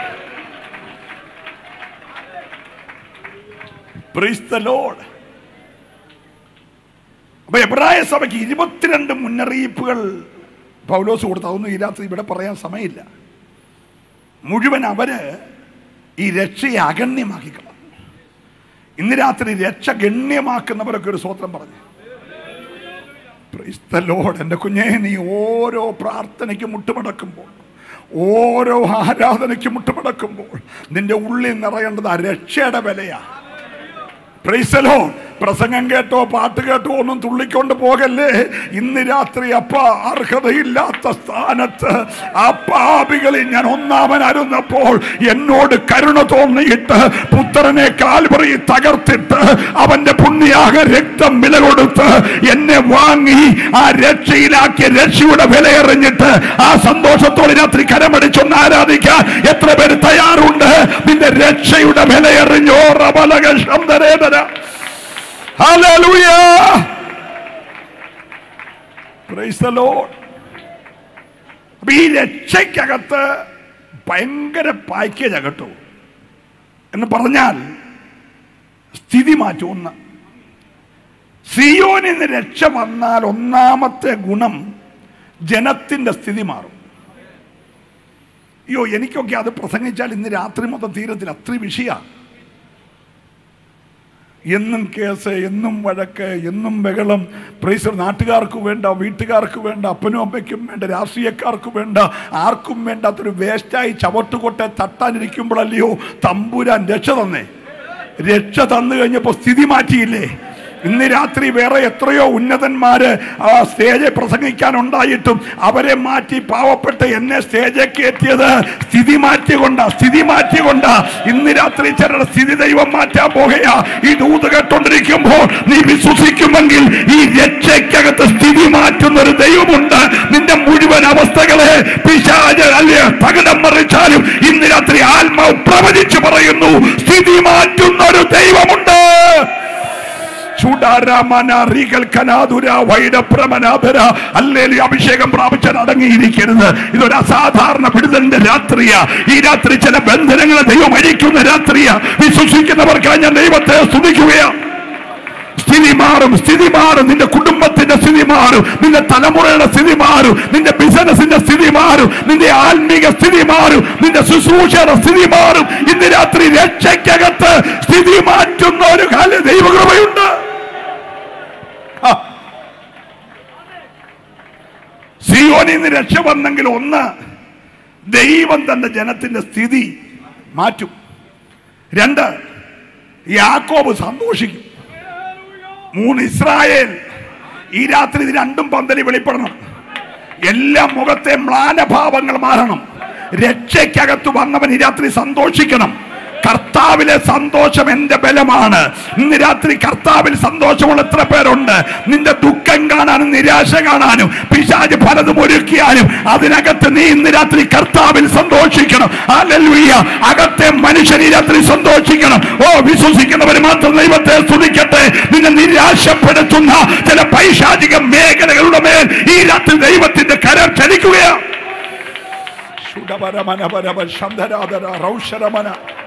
Praise the Lord. അപ്പൊ എബ്രായ സഭയ്ക്ക് ഇരുപത്തിരണ്ട് മുന്നറിയിപ്പുകൾ പൗലോസ് കൊടുത്തു അതൊന്നും ഈ രാത്രി ഇവിടെ പറയാൻ സമയമില്ല മുഴുവൻ അവര് ഈ രക്ഷയെ അഗണ്യമാക്കി കളഞ്ഞു ഇന്ന് രാത്രി രക്ഷ ഗണ്യമാക്കുന്നവരൊക്കെ ഒരു സ്വത്രം പറഞ്ഞു Praise the Lord. എൻ്റെ കുഞ്ഞെ നീ ഓരോ പ്രാർത്ഥനയ്ക്ക് മുട്ടുമടക്കുമ്പോൾ ഓരോ ആരാധനയ്ക്ക് മുട്ടുമടക്കുമ്പോൾ നിന്റെ ഉള്ളിൽ നിറയേണ്ടത് ആ രക്ഷയുടെ വിലയാ പ്രൈസലോ പ്രസംഗം കേട്ടോ പാട്ട് കേട്ടോ ഒന്നും തുള്ളിക്കൊണ്ട് പോകല്ലേ ഇന്ന് രാത്രി അപ്പ അർഹതയില്ലാത്ത സ്ഥാനത്ത് ആ പാപികളിൽ ഞാൻ ഒന്നാമനായിരുന്നപ്പോൾ എന്നോട് കരുണ തോന്നിയിട്ട് പുത്രനെ കാൽവറി തകർത്തിട്ട് അവന്റെ പുണ്യാക രക്തം വില കൊടുത്ത് എന്നെ വാങ്ങി ആ രക്ഷയിലാക്കിയ രക്ഷയുടെ വിലയെറിഞ്ഞിട്ട് ആ സന്തോഷത്തോടെ രാത്രി കരമടിച്ചൊന്ന് ആരാധിക്കാൻ എത്ര പേര് തയ്യാറുണ്ട് നിന്റെ രക്ഷയുടെ വിലയെറിഞ്ഞോ റബലക ശബ്ദരേതര Hallelujah. Praise the Lord. അപ്പൊ ഈ രക്ഷയ്ക്കകത്ത് ഭയങ്കര പാക്കേജ് കേട്ടോ എന്ന് പറഞ്ഞാൽ സ്ഥിതി മാറ്റും ഒന്ന് സിയോനിൽ നിന്ന് രക്ഷ വന്നാൽ ഒന്നാമത്തെ ഗുണം ജനത്തിന്റെ സ്ഥിതി മാറും അയ്യോ എനിക്കൊക്കെ അത് പ്രസംഗിച്ചാൽ ഇന്ന് രാത്രി മൊത്തം തീരത്തിൽ അത്രയും വിഷയമാണ് എന്നും കേസ് എന്നും വഴക്ക് എന്നും ബഹളം പ്രൈസർ നാട്ടുകാർക്ക് വേണ്ട വീട്ടുകാർക്ക് വേണ്ട അപ്പനും അമ്മയ്ക്കും വേണ്ട രാഷ്ട്രീയക്കാർക്ക് വേണ്ട ആർക്കും വേണ്ടാത്തൊരു വേസ്റ്റായി ചവട്ടുകൊട്ടെ തട്ടാനിരിക്കുമ്പോഴല്ലയോ തമ്പുരാൻ രക്ഷ തന്നേ രക്ഷ തന്നു കഴിഞ്ഞപ്പോൾ സ്ഥിതി മാറ്റിയില്ലേ ഇന്ന് രാത്രി വേറെ എത്രയോ ഉന്നതന്മാര് ആ സ്റ്റേജിൽ പ്രസംഗിക്കാനുണ്ടായിട്ടും അവരെ മാറ്റി പാവപ്പെട്ട എന്നെ സ്റ്റേജിൽ കയറ്റിയത് സ്ഥിതി മാറ്റിക്കൊണ്ട സ്ഥിതി മാറ്റിക്കൊണ്ട ഇന്ന് രാത്രി ചിലരുടെ സ്ഥിതി ദൈവം മാറ്റാൻ പോകുകയാ ഈ ദൂത് കേട്ടോണ്ടിരിക്കുമ്പോൾ നീ വിശ്വസിക്കുമെങ്കിൽ ഈ രക്ഷയ്ക്കകത്ത് സ്ഥിതി മാറ്റുന്ന ഒരു ദൈവമുണ്ട് നിന്റെ മുഴുവൻ അവസ്ഥകളെ പിശാച് അല്ലെ തകിടം മറിച്ചാലും ഇന്ന് രാത്രി ആത്മാവ് പ്രവചിച്ചു പറയുന്നു സ്ഥിതി മാറ്റുന്ന ഒരു ദൈവമുണ്ട് ചൂടാരാമന റീകൽ കനാതുര വൈഡപ്രമനാഭര അല്ലേലി അഭിഷേകം പ്രാപിച്ചാൽ അടങ്ങിയിരിക്കരുത് ഇതൊരു അസാധാരണ വിടുതലിന്റെ രാത്രിയാ ഈ രാത്രി ചില ബന്ധനങ്ങളെ ദൈവം അഴിക്കുന്ന രാത്രിയാ വിശ്വസിക്കുന്നവർക്കായി ഞാൻ ദൈവത്തെ സ്തുതിക്കുകയാണ് സ്ഥിതി മാറും സ്ഥിതി മാറും നിന്റെ കുടുംബത്തിന്റെ സ്ഥിതി മാറും നിന്റെ തലമുറയുടെ സ്ഥിതി മാറും നിന്റെ ബിസിനസിന്റെ സ്ഥിതി മാറും നിന്റെ ആത്മീക സ്ഥിതി മാറും നിന്റെ ശുശ്രൂഷയുടെ സ്ഥിതി മാറും ഇന്ന് രാത്രി രക്ഷയ്ക്കകത്ത് സ്ഥിതി മാറ്റുന്ന ഒരു കാല ദൈവകൃപയുണ്ട് ആ. സിയോനിൽ നിന്ന് രക്ഷ വന്നെങ്കിൽ ഒന്ന് ദൈവം തന്റെ ജനത്തിന്റെ സ്ഥിതി മാറ്റും രണ്ട് യാക്കോബ് സന്തോഷിക്കും മൂന്ന് ഇസ്രായേൽ ഈ രാത്രി ഇത് രണ്ടും പന്തലി വെളിപ്പെടണം എല്ലാ മുഖത്തെ മ്ലാനഭാവങ്ങൾ മാറണം രക്ഷയ്ക്കകത്ത് വന്നവൻ ഈ രാത്രി സന്തോഷിക്കണം കർത്താവിലെ സന്തോഷം എന്റെ ബലമാണ് ഇന്ന് രാത്രി കർത്താവിൽ സന്തോഷമുള്ള എത്ര പേരുണ്ട് നിന്റെ ദുഃഖം കാണാനും നിരാശ കാണാനും പിശാജ് പലതും ഒരുക്കിയാലും അതിനകത്ത് നീ ഇന്ന് രാത്രി കർത്താവിൽ സന്തോഷിക്കണം ഹല്ലേലൂയ അകത്തെ മനുഷ്യൻ ഈ രാത്രി സന്തോഷിക്കണം ഓ വിശ്വസിക്കുന്നവർ മാത്രം ദൈവത്തെ സ്തുതിക്കട്ടെ നിന്നെ നിരാശപ്പെടുത്തുന്ന ചില പൈശാചിക മേഖലകളുടെ മേൽ ഈ രാത്രി ദൈവത്തിന്റെ കരം ചലിക്കുകയാണ് ശുഡപരമനപരമ ശബ്ദരാധര റൗഷരമന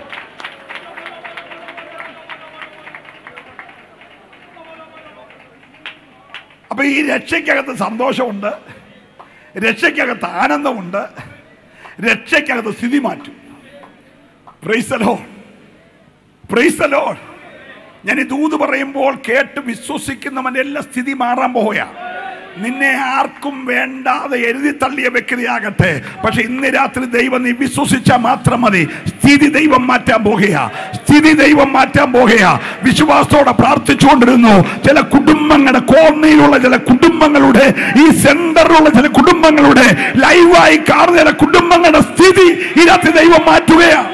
അപ്പൊ ഈ രക്ഷയ്ക്കകത്ത് സന്തോഷമുണ്ട് രക്ഷയ്ക്കകത്ത് ആനന്ദമുണ്ട് രക്ഷയ്ക്കകത്ത് സ്ഥിതി മാറ്റും പ്രൈസലോ പ്രൈസലോ ഞാൻ ഈ ദൂത് പറയുമ്പോൾ കേട്ട് വിശ്വസിക്കുന്നവന്റെ എല്ലാ സ്ഥിതി മാറാൻ പോവുകയാ നിന്നെ ആർക്കും വേണ്ടാതെ എഴുതി തള്ളിയ വ്യക്തിയാകട്ടെ പക്ഷെ ഇന്ന് രാത്രി ദൈവം നീ വിശ്വസിച്ചാൽ മാത്രം മതി സ്ഥിതി ദൈവം മാറ്റാൻ പോകുകയാ സ്ഥിതി ദൈവം മാറ്റാൻ പോകുകയാ വിശ്വാസത്തോടെ പ്രാർത്ഥിച്ചുകൊണ്ടിരുന്നു ചില കുടുംബങ്ങളുടെ കോർണയിലുള്ള ചില കുടുംബങ്ങളുടെ ഈ സെന്ററിലുള്ള ചില കുടുംബങ്ങളുടെ ലൈവായി കാണുന്ന ചില കുടുംബങ്ങളുടെ സ്ഥിതി ഈ രാത്രി ദൈവം മാറ്റുകയാണ്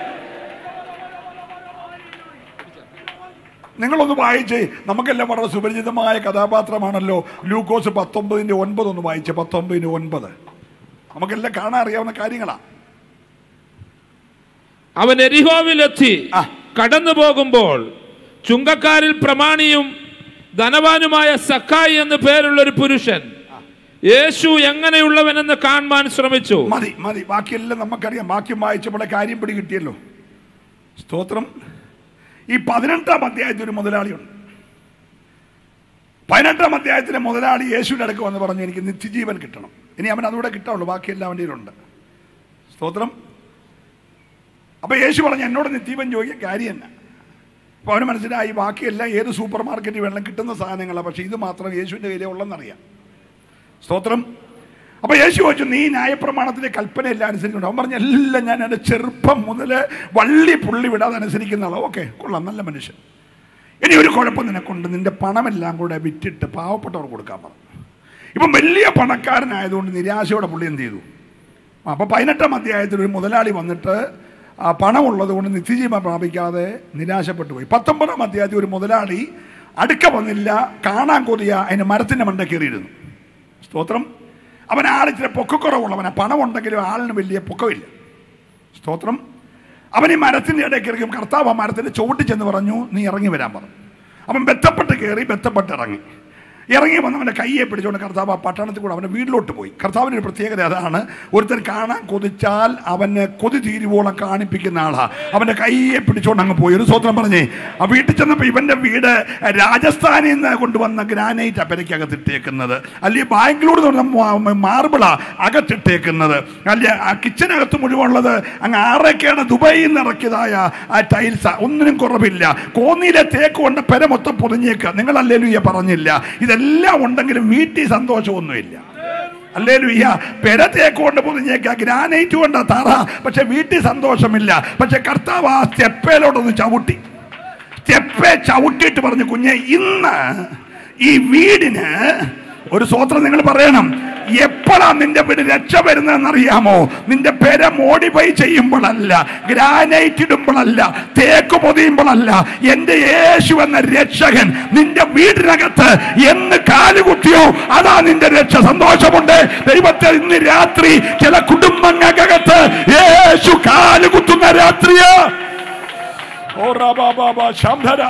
നിങ്ങളൊന്ന് വായിച്ചേ നമുക്കെല്ലാം വളരെ സുപരിചിതമായ കഥാപാത്രമാണല്ലോ ലൂക്കോസ് പത്തൊമ്പതിന്റെ ഒൻപത് ഒന്ന് വായിച്ചേ പത്തൊമ്പതിന്റെ ഒൻപത് നമുക്കെല്ലാം കാണാൻ അറിയാവുന്ന കാര്യങ്ങളാണ് അവൻ എരിഹോവിലെത്തി ആ. കടന്നു പോകുമ്പോൾ ചുങ്കക്കാരിൽ പ്രമാണിയും ധനവാനുമായ സക്കായി എന്ന് പേരുള്ള ഒരു പുരുഷൻ യേശു എങ്ങനെയുള്ളവനെന്ന് കാണുവാൻ ശ്രമിച്ചു മതി മതി ബാക്കിയെല്ലാം നമുക്കറിയാം ബാക്കി വായിച്ചപ്പോഴെ കാര്യം പിടി കിട്ടിയല്ലോ സ്തോത്രം ഈ പതിനെട്ടാം അധ്യായത്തിൽ ഒരു മുതലാളിയുണ്ട് പതിനെട്ടാം അധ്യായത്തിലെ മുതലാളി യേശുവിൻ്റെ അടുക്ക് വന്ന് പറഞ്ഞു എനിക്ക് നിത്യജീവൻ കിട്ടണം ഇനി അവൻ അതുകൂടെ കിട്ടാവുള്ളൂ ബാക്കിയെല്ലാം അവൻ്റെ കയ്യിലുണ്ട് സ്തോത്രം അപ്പൊ യേശു പറഞ്ഞു എന്നോട് നിത്യജീവൻ ചോദിക്കാൻ കാര്യം തന്നെ അപ്പൊ അവന് മനസ്സിലായി ബാക്കിയെല്ലാം ഏത് സൂപ്പർ മാർക്കറ്റിൽ വെള്ളം കിട്ടുന്ന സാധനങ്ങളാണ് പക്ഷെ ഇത് മാത്രം യേശുവിൻ്റെ കയ്യിലേ ഉള്ളെന്നറിയാം സ്തോത്രം അപ്പൊ യേശു ചോദിച്ചു നീ ന്യായപ്രമാണത്തിന്റെ കൽപ്പന എല്ലാം അനുസരിക്കുന്നുണ്ട് അവൻ പറഞ്ഞു എല്ലാം ഞാൻ എൻ്റെ ചെറുപ്പം മുതൽ വള്ളി പുള്ളി വിടാതെ അനുസരിക്കുന്ന ആളോ ഓക്കെ കൊള്ളാം നല്ല മനുഷ്യൻ ഇനി ഒരു കുഴപ്പം നിനക്കുണ്ട് നിന്റെ പണമെല്ലാം കൂടെ വിറ്റിട്ട് പാവപ്പെട്ടവർ കൊടുക്കാൻ പറഞ്ഞു ഇപ്പം വലിയ പണക്കാരനായതുകൊണ്ട് നിരാശയോടെ പുള്ളി എന്ത് ചെയ്തു അപ്പോൾ പതിനെട്ടാം അധ്യായത്തിൽ ഒരു മുതലാളി വന്നിട്ട് ആ പണമുള്ളത് കൊണ്ട് നിത്യജീവൻ പ്രാപിക്കാതെ നിരാശപ്പെട്ടു പോയി പത്തൊമ്പതാം അധ്യായത്തിൽ ഒരു മുതലാളി അടുക്ക വന്നില്ല കാണാൻ കൊതിയ അതിന് മരത്തിൻ്റെ മണ്ട കയറിയിരുന്നു സ്തോത്രം അവൻ ആളിച്ചിരി പൊക്കക്കുറവുള്ളവനാ പണമുണ്ടെങ്കിലും ആളിന് വലിയ പൊക്കമില്ല സ്തോത്രം അവൻ ഈ മരത്തിൻ്റെ ഇടയിൽ കയറി കർത്താവ് ആ മരത്തിൻ്റെ ചുവട്ടിൽ ചെന്ന് പറഞ്ഞു നീ ഇറങ്ങി വരാൻ പറഞ്ഞു അവൻ ബന്ധപ്പെട്ട് കയറി ബന്ധപ്പെട്ട് ഇറങ്ങി ഇറങ്ങി വന്ന് അവൻ്റെ കയ്യെ പിടിച്ചുകൊണ്ട് കർത്താവ് ആ പട്ടണത്തിൽ കൂടെ അവൻ്റെ വീട്ടിലോട്ട് പോയി കർത്താവിൻ്റെ ഒരു പ്രത്യേകത അതാണ് ഒരുത്തൻ കാണാൻ കൊതിച്ചാൽ അവന് കൊതി തീരുവോളം കാണിപ്പിക്കുന്ന ആളാ അവൻ്റെ കയ്യെ പിടിച്ചുകൊണ്ട് അങ്ങ് പോയി ഒരു സ്വത്രം പറഞ്ഞേ ആ വീട്ടിൽ ചെന്നപ്പോൾ ഇവൻ്റെ വീട് രാജസ്ഥാനിൽ നിന്ന് കൊണ്ടുവന്ന ഗ്രാനൈറ്റ് പെരയ്ക്കകത്ത് ഇട്ടേക്കുന്നത് അല്ലെങ്കിൽ ബാംഗ്ലൂർ എന്ന് പറഞ്ഞ മാർബിളാ അകത്തിട്ടേക്കുന്നത് അല്ലെ ആ കിച്ചനകത്ത് മുഴുവനുള്ളത് അങ്ങ് ആറൊക്കെയാണ് ദുബൈയിൽ നിന്ന് ഇറക്കിയതായ ആ ടൈൽസ് ഒന്നിനും കുറവില്ല കോന്നിയിലെ തേക്ക് കൊണ്ട് പെര മൊത്തം പൊതിഞ്ഞേക്കുക നിങ്ങളല്ലേ ലുയ്യ പറഞ്ഞില്ല ഇതെല്ലാം ഉണ്ടെങ്കിലും വീട്ടിൽ സന്തോഷമൊന്നുമില്ല അല്ലേ ലുയ്യ പെര തേക്ക് കൊണ്ട് പൊതിഞ്ഞേക്കുക ഗ്രാനൈറ്റ് കൊണ്ട് തറ പക്ഷെ വീട്ടിൽ സന്തോഷമില്ല പക്ഷെ കർത്താവ് ആ സ്റ്റെപ്പേലോട്ടൊന്ന് ചവിട്ടി സ്റ്റെപ്പെ ചവിട്ടിയിട്ട് പറഞ്ഞു കുഞ്ഞെ ഇന്ന് ഈ വീടിന് ഒരു സ്വത്രം നിങ്ങൾ പറയണം എപ്പോഴാ നിന്റെ വീട് രക്ഷ വരുന്നതെന്ന് അറിയാമോ നിന്റെ പെര മോഡിഫൈ ചെയ്യുമ്പോഴല്ല ഗ്രാനൈറ്റ് ഇടുമ്പോഴല്ല തേക്ക് പൊതിയുമ്പോഴല്ല എന്റെ യേശു എന്ന രക്ഷകൻ നിന്റെ വീടിനകത്ത് എന്ന് കാലുകുത്തിയോ അതാ നിന്റെ രക്ഷ സന്തോഷമുണ്ട് ദൈവത്തെ ഇന്ന് രാത്രി ചില കുടുംബങ്ങൾക്കകത്ത് യേശു കാലുകുത്തുന്ന രാത്രിയാ ഓ റബാബാബ ശംഭര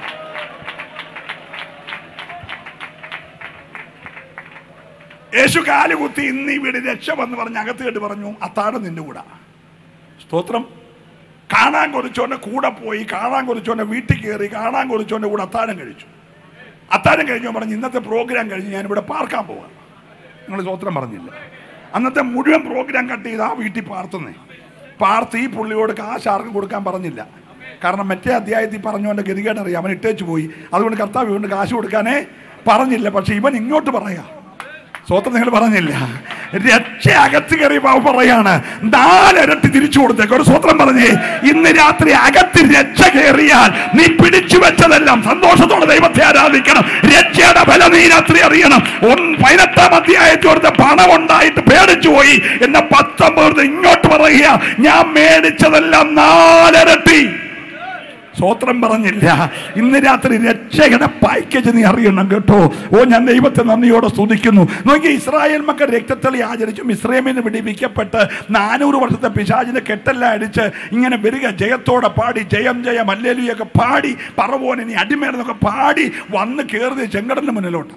യേശു കാലുകുത്തി ഇന്ന് ഈ വീട് രക്ഷമെന്ന് പറഞ്ഞ് അകത്ത് കേട്ട് പറഞ്ഞു അത്താഴം നിന്റെ കൂടെ സ്തോത്രം കാണാൻ കൊതിച്ചോന്റെ കൂടെ പോയി കാണാൻ കൊതിച്ചോന്റെ വീട്ടിൽ കയറി കാണാൻ കൊതിച്ചോന്റെ കൂടെ അത്താഴം കഴിച്ചു അത്താഴം കഴിഞ്ഞോ പറഞ്ഞ് ഇന്നത്തെ പ്രോഗ്രാം കഴിഞ്ഞ് ഞാനിവിടെ പാർക്കാൻ പോവാം നിങ്ങൾ സ്തോത്രം പറഞ്ഞില്ല അന്നത്തെ മുഴുവൻ പ്രോഗ്രാം കട്ട് ചെയ്ത് ആ വീട്ടിൽ പാർത്തുന്നേ പാർത്ത് ഈ പുള്ളിയോട് കാശ് ആർക്കും കൊടുക്കാൻ പറഞ്ഞില്ല കാരണം മറ്റേ അധ്യായത്തിൽ പറഞ്ഞുകൊണ്ട് ഗതികേട് അറിയാം അവൻ ഇട്ടേച്ച് പോയി അതുകൊണ്ട് കർത്താവ് കൊണ്ട് കാശ് കൊടുക്കാനേ പറഞ്ഞില്ല പക്ഷെ ഇവൻ ഇങ്ങോട്ട് പറയാ സ്വത്തം നിങ്ങൾ പറഞ്ഞില്ല രക്ഷ അകത്ത് കയറിയപ്പോ അവൻ പറയാണ് നാലിരട്ടി തിരിച്ചു കൊടുത്തേക്ക് ഒരു സ്വത്രം പറഞ്ഞേ ഇന്ന് രാത്രി അകത്ത് രക്ഷ കയറിയാൽ നീ പിടിച്ചു വെച്ചതെല്ലാം സന്തോഷത്തോടെ ദൈവത്തെ ആരാധിക്കണം രക്ഷയുടെ ഫലം നീ രാത്രി അറിയണം ഒന്ന് പതിനെട്ടാം അധ്യായത്തിൽ ഒരുത്ത പണം ഉണ്ടായിട്ട് പേടിച്ചു പോയി എന്ന പത്തൊമ്പത് ഇങ്ങോട്ട് പറയുക ഞാൻ മേടിച്ചതെല്ലാം നാലിരട്ടി സ്വോത്രം പറഞ്ഞില്ല ഇന്ന് രാത്രി രക്ഷകനെ പാക്കേജ് നീ അറിയണം കേട്ടോ ഓ ഞാൻ ദൈവത്തെ നന്ദിയോടെ സ്തുതിക്കുന്നു നോക്കി ഇസ്രായേൽ മക്കൾ രക്തത്തളി ആചരിച്ചു മിശ്രമിന് പിടിപ്പിക്കപ്പെട്ട് നാനൂറ് വർഷത്തെ പിശാചിന്റെ കെട്ടെല്ലാം അടിച്ച് ഇങ്ങനെ വരിക ജയത്തോടെ പാടി ജയം ജയം അല്ലേലുയൊക്കെ പാടി പറവോനെ നീ അടിമേടെന്നൊക്കെ പാടി വന്ന് കയറിയത് ചെങ്കടലിന് മുന്നിലോട്ട്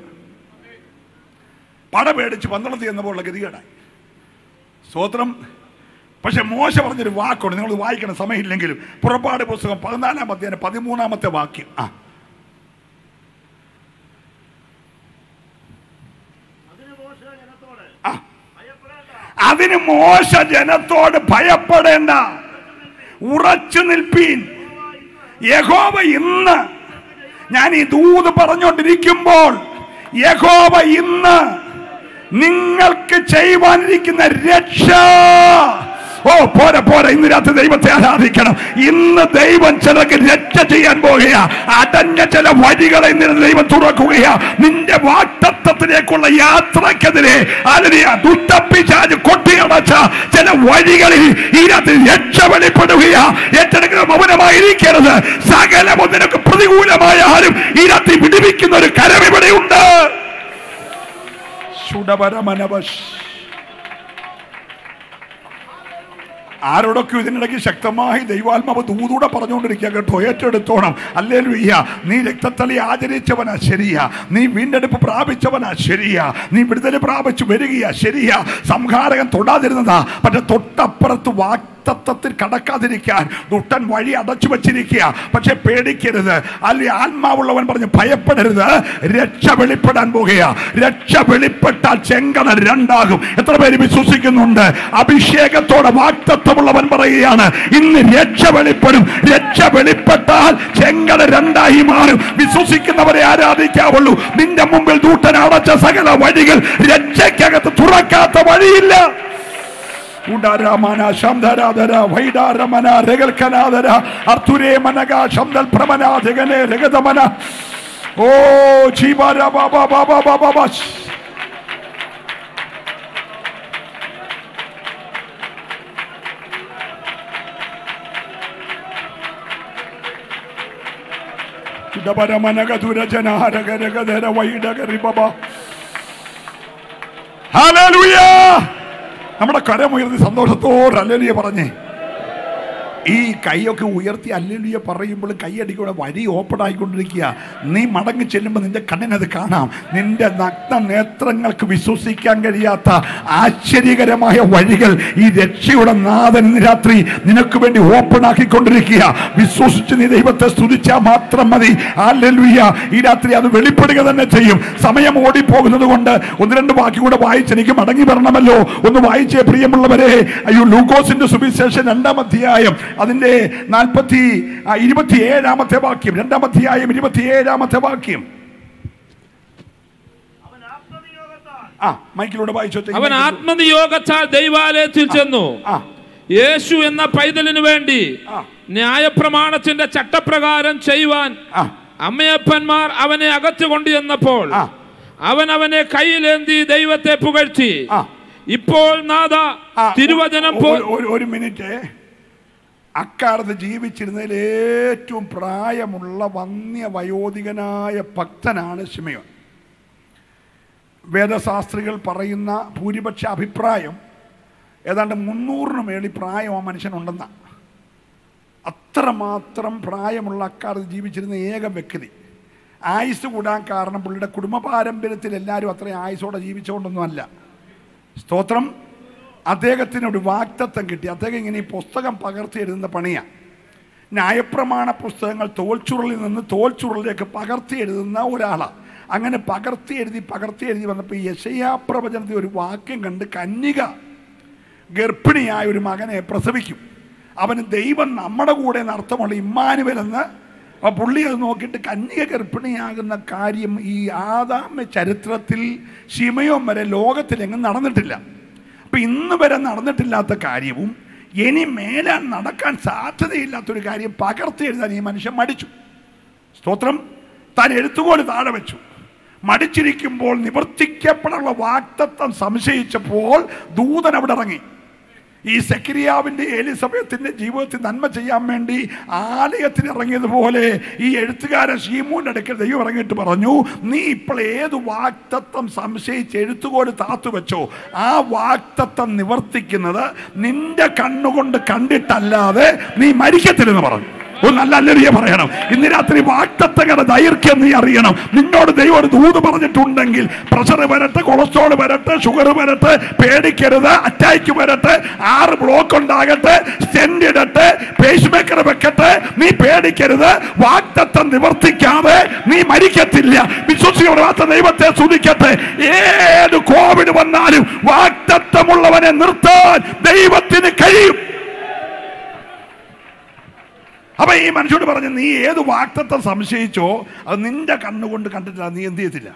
പട പേടിച്ച് പന്തളത്തിൽ എന്നപ്പോഴുള്ള ഗതികേടായി സ്വോത്രം പക്ഷെ മോശ പറഞ്ഞൊരു വാക്കുണ്ട് നിങ്ങൾ വായിക്കണം സമയമില്ലെങ്കിലും പുറപ്പാട് പുസ്തകം പതിനാലാം അധ്യായം പതിമൂന്നാമത്തെ വാക്യം ആ ആ. അതിന് മോശ ജനത്തോട് ഭയപ്പെടേണ്ട ഉറച്ചു നിൽപ്പീൻ യഹോവ ഇന്ന് ഞാൻ ഈ ദൂത് പറഞ്ഞുകൊണ്ടിരിക്കുമ്പോൾ യഹോവ ഇന്ന് നിങ്ങൾക്ക് ചെയ്യുവാനിരിക്കുന്ന രക്ഷ ഓ പോരെ പോരെ ഇന്ന് രാത്രി ദൈവത്തെ ആരാധിക്കണം ഇന്ന് ദൈവം ചിലക്ക് രക്ഷ ചെയ്യാൻ പോകുക അടഞ്ഞ ചില വഴികളെ ഇന്ന് ദൈവം തുറക്കുകയാ നിന്റെ വാട്ടത്വത്തിലേക്കുള്ള യാത്രക്കെതിരെ അലരിയ ദുഷ്ടപ്പിച്ചാല് കൊട്ടിയടച്ച ചില വഴികളിൽ ഈ രാത്രി രക്ഷ വെളിപ്പെടുകയാ ഏറ്റെടുക്കുന്ന മൗനമായിരിക്കരുത് സകലം നിനക്ക് പ്രതികൂലമായാലും ഈ രാത്രി വിടുവിക്കുന്ന ഒരു കരം ഇവിടെയുണ്ട് ശുഡപരമനവശ് ആരോടൊക്കെ ഇതിനിടയ്ക്ക് ശക്തമായി ദൈവാത്മാവ് ദൂതൂടെ പറഞ്ഞുകൊണ്ടിരിക്കുക കേട്ടോ ഏറ്റെടുത്തോണം അല്ലേ നീ രക്തത്തളി ആചരിച്ചവനാ ശരിയാ നീ വീണ്ടെടുപ്പ് പ്രാപിച്ചവനാ ശരിയാ നീ വിടുതൽ പ്രാപിച്ചു വരികയാ ശരിയാ സംഹാരകൻ തൊടാതിരുന്നതാ പക്ഷെ തൊട്ടപ്പുറത്ത് വാക്തത്വത്തിൽ കടക്കാതിരിക്കാൻ ദുഷ്ടൻ വഴി അടച്ചു വച്ചിരിക്കുക പക്ഷെ പേടിക്കരുത് അല്ലെ ആത്മാവുള്ളവൻ പറഞ്ഞ് ഭയപ്പെടരുത് രക്ഷ വെളിപ്പെടാൻ പോകുക രക്ഷ വെളിപ്പെട്ടാൽ ചെങ്കട രണ്ടാകും എത്ര പേര് വിശ്വസിക്കുന്നുണ്ട് അഭിഷേകത്തോടെ വാക്തത്വമുള്ളവൻ പറയുകയാണ് ഇന്ന് രക്ഷ വെളിപ്പെടും രക്ഷ വെളിപ്പെട്ടാൽ ചെങ്കട രണ്ടായി മാറും വിശ്വസിക്കുന്നവരെ ആരാധിക്കാവുള്ളൂ നിന്റെ മുമ്പിൽ ദൂട്ടൻ അടച്ച സകല വഴികൾ രക്ഷയ്ക്കകത്ത് തുറക്കാത്ത വഴിയില്ല ഉഡാരമന ശംധരാധര വൈഡാരമന രഗൽക്കനാധര അർത്തുരേ മനക ശംദൽ പ്രമനാധകനെ രഗതമന ഓ ജീവര ബാബ ബാബ ബാബ ബാബ ചുടപരമനകതുരജനഹരകരകധര വൈഡകരിബബ ഹല്ലേലൂയ നമ്മുടെ കരമുയർത്തി സന്തോഷത്തോടെ അല്ലേലിയ പറഞ്ഞേ ഈ കൈയൊക്കെ ഉയർത്തി അല്ലെലിയ പറയുമ്പോൾ കൈയടിക്കൂടെ വഴി ഓപ്പൺ ആയിക്കൊണ്ടിരിക്കുക നീ മടങ്ങി ചെല്ലുമ്പോൾ നിന്റെ കണ്ണിനത് കാണാം നിന്റെ നഗ്ന നേത്രങ്ങൾക്ക് വിശ്വസിക്കാൻ കഴിയാത്ത ആശ്ചര്യകരമായ വഴികൾ ഈ രക്ഷയുടെ നാഥൻ ഇന്ന് രാത്രി നിനക്ക് വേണ്ടി ഓപ്പൺ ആക്കിക്കൊണ്ടിരിക്കുക വിശ്വസിച്ച് നീ ദൈവത്തെ സ്തുതിച്ചാൽ മാത്രം മതി അല്ലെലുയ്യ ഈ രാത്രി അത് വെളിപ്പെടുക തന്നെ ചെയ്യും സമയം ഓടിപ്പോകുന്നത് കൊണ്ട് ഒന്ന് രണ്ട് വാക്യം കൂടെ വായിച്ച് എനിക്ക് മടങ്ങി വരണമല്ലോ ഒന്ന് വായിച്ചേ പ്രിയമുള്ളവരെ അയ്യോ ലൂക്കോസിന്റെ സുവിശേഷം രണ്ടാം അധ്യായം അതിന്റെ നാൽപ്പത്തി ആ, ഇരുപത്തിയേഴാമത്തെ വാക്യം രണ്ടാം അധ്യായം ഇരുപത്തിയേഴാമത്തെ വാക്യം ആ മൈക്കിലൂടെ വായിച്ചോ അവൻ ആത്മനിയോഗത്താൽ ദൈവാലയത്തിൽ ചെന്നു ആ യേശു എന്ന പൈതലിനു വേണ്ടി ആ. ന്യായപ്രമാണത്തിന്റെ ചട്ടപ്രകാരം ചെയ്യുവാൻ ആ അമ്മയപ്പന്മാർ അവനെ അകത്തു കൊണ്ടുചെന്നപ്പോൾ ആ. അവൻ അവനെ കയ്യിലേന്തി ദൈവത്തെ പുകഴ്ത്തി ആ. ഇപ്പോൾ നാഥ ആ, തിരുവചനം ഒ- പോ ഒരു- ഒരു- ഒരു മിനിറ്റ് അക്കാലത്ത് ജീവിച്ചിരുന്നതിൽ ഏറ്റവും പ്രായമുള്ള വന്യ വയോധികനായ ഭക്തനാണ് ശിമയോൻ വേദശാസ്ത്രികൾ പറയുന്ന ഭൂരിപക്ഷ അഭിപ്രായം ഏതാണ്ട് മുന്നൂറിന് മേളിൽ പ്രായം ആ മനുഷ്യനുണ്ടെന്ന അത്രമാത്രം പ്രായമുള്ള അക്കാലത്ത് ജീവിച്ചിരുന്ന ഏക വ്യക്തി ആയുസ് കൂടാൻ കാരണം പുള്ളിയുടെ കുടുംബ പാരമ്പര്യത്തിൽ എല്ലാവരും അത്രയും ആയുസോടെ ജീവിച്ചുകൊണ്ടൊന്നുമല്ല സ്തോത്രം അദ്ദേഹത്തിന് ഒരു വാക്തത്വം കിട്ടി അദ്ദേഹം ഇങ്ങനെ ഈ പുസ്തകം പകർത്തി എഴുതുന്ന പണിയാണ് ന്യായപ്രമാണ പുസ്തകങ്ങൾ തോൽച്ചുരുളിൽ നിന്ന് തോൽച്ചുരുളിലേക്ക് പകർത്തി എഴുതുന്ന ഒരാളാണ് അങ്ങനെ പകർത്തി എഴുതി പകർത്തി എഴുതി വന്നപ്പോൾ ഈ യശയാ പ്രവചനത്തിൽ ഒരു വാക്യം കണ്ട് കന്യക ഗർഭിണിയായ ഒരു മകനെ പ്രസവിക്കും അവന് ദൈവം നമ്മുടെ കൂടെ എന്ന് അർത്ഥമുള്ള ഇമ്മാനുവൽ എന്ന് ആ പുള്ളി അത് നോക്കിയിട്ട് കന്യക ഗർഭിണിയാകുന്ന കാര്യം ഈ ആദാമ ചരിത്രത്തിൽ ശിമയോൻ വരെ ലോകത്തിലെങ്ങും നടന്നിട്ടില്ല അപ്പൊ ഇന്ന് വരെ നടന്നിട്ടില്ലാത്ത കാര്യവും ഇനി മേലാൻ നടക്കാൻ സാധ്യതയില്ലാത്തൊരു കാര്യം പകർത്തി എഴുതാൻ ഈ മനുഷ്യൻ മടിച്ചു സ്തോത്രം താൻ എഴുത്തുകോല് താഴെ വെച്ചു മടിച്ചിരിക്കുമ്പോൾ നിവർത്തിക്കപ്പെടാനുള്ള വാക്തത്വം സംശയിച്ചപ്പോൾ ദൂതൻ അവിടെ ഇറങ്ങി ഈ സെക്രിയാവിന്റെ എലിസബത്തിന്റെ ജീവിതത്തിൽ നന്മ ചെയ്യാൻ വേണ്ടി ആലയത്തിൽ ഇറങ്ങിയതുപോലെ ഈ എഴുത്തുകാരൻ ഷീമോന്റെ അടുക്കൽ ദൈവം ഇറങ്ങിയിട്ട് പറഞ്ഞു നീ ഇപ്പോൾ ഏത് വാക്തത്വം സംശയിച്ച് എഴുത്തുകോല് താത്തു വെച്ചോ ആ വാക്തത്വം നിവർത്തിക്കുന്നത് നിന്റെ കണ്ണുകൊണ്ട് കണ്ടിട്ടല്ലാതെ നീ മരിക്കത്തില്ലെന്ന് പറഞ്ഞു ഒരു നല്ല അല്ലരിയ പറയണം ഇന്ന് രാത്രി വാക്തത്വങ്ങളുടെ ദൈർഘ്യം നീ അറിയണം നിന്നോട് ദൈവം ഒരു ദൂത് പറഞ്ഞിട്ടുണ്ടെങ്കിൽ പ്രഷർ വരട്ടെ കൊളസ്ട്രോൾ വരട്ടെ ഷുഗർ വരട്ടെ പേടിക്കരുത് അറ്റാക്ക് വരട്ടെ ആറ് ബ്ലോക്ക് ഉണ്ടാകട്ടെ സ്റ്റെൻഡ് ഇടട്ടെ പേസ് മേക്കർ വെക്കട്ടെ നീ പേടിക്കരുത് വാക്തത്വം നിവർത്തിക്കാതെ നീ മരിക്കത്തില്ല വിശ്വസിയോടാത്ത ദൈവത്തെ സ്തുതിക്കട്ടെ ഏത് കോവിഡ് വന്നാലും വാക്തത്വമുള്ളവനെ നിർത്താൻ ദൈവത്തിന് കഴിയും അപ്പൊ ഈ മനുഷ്യയോട് പറഞ്ഞു നീ ഏത് വാക്തത്വം സംശയിച്ചോ അത് നിന്റെ കണ്ണുകൊണ്ട് കണ്ടിട്ടില്ല നീ എന്ത് ചെയ്യത്തില്ല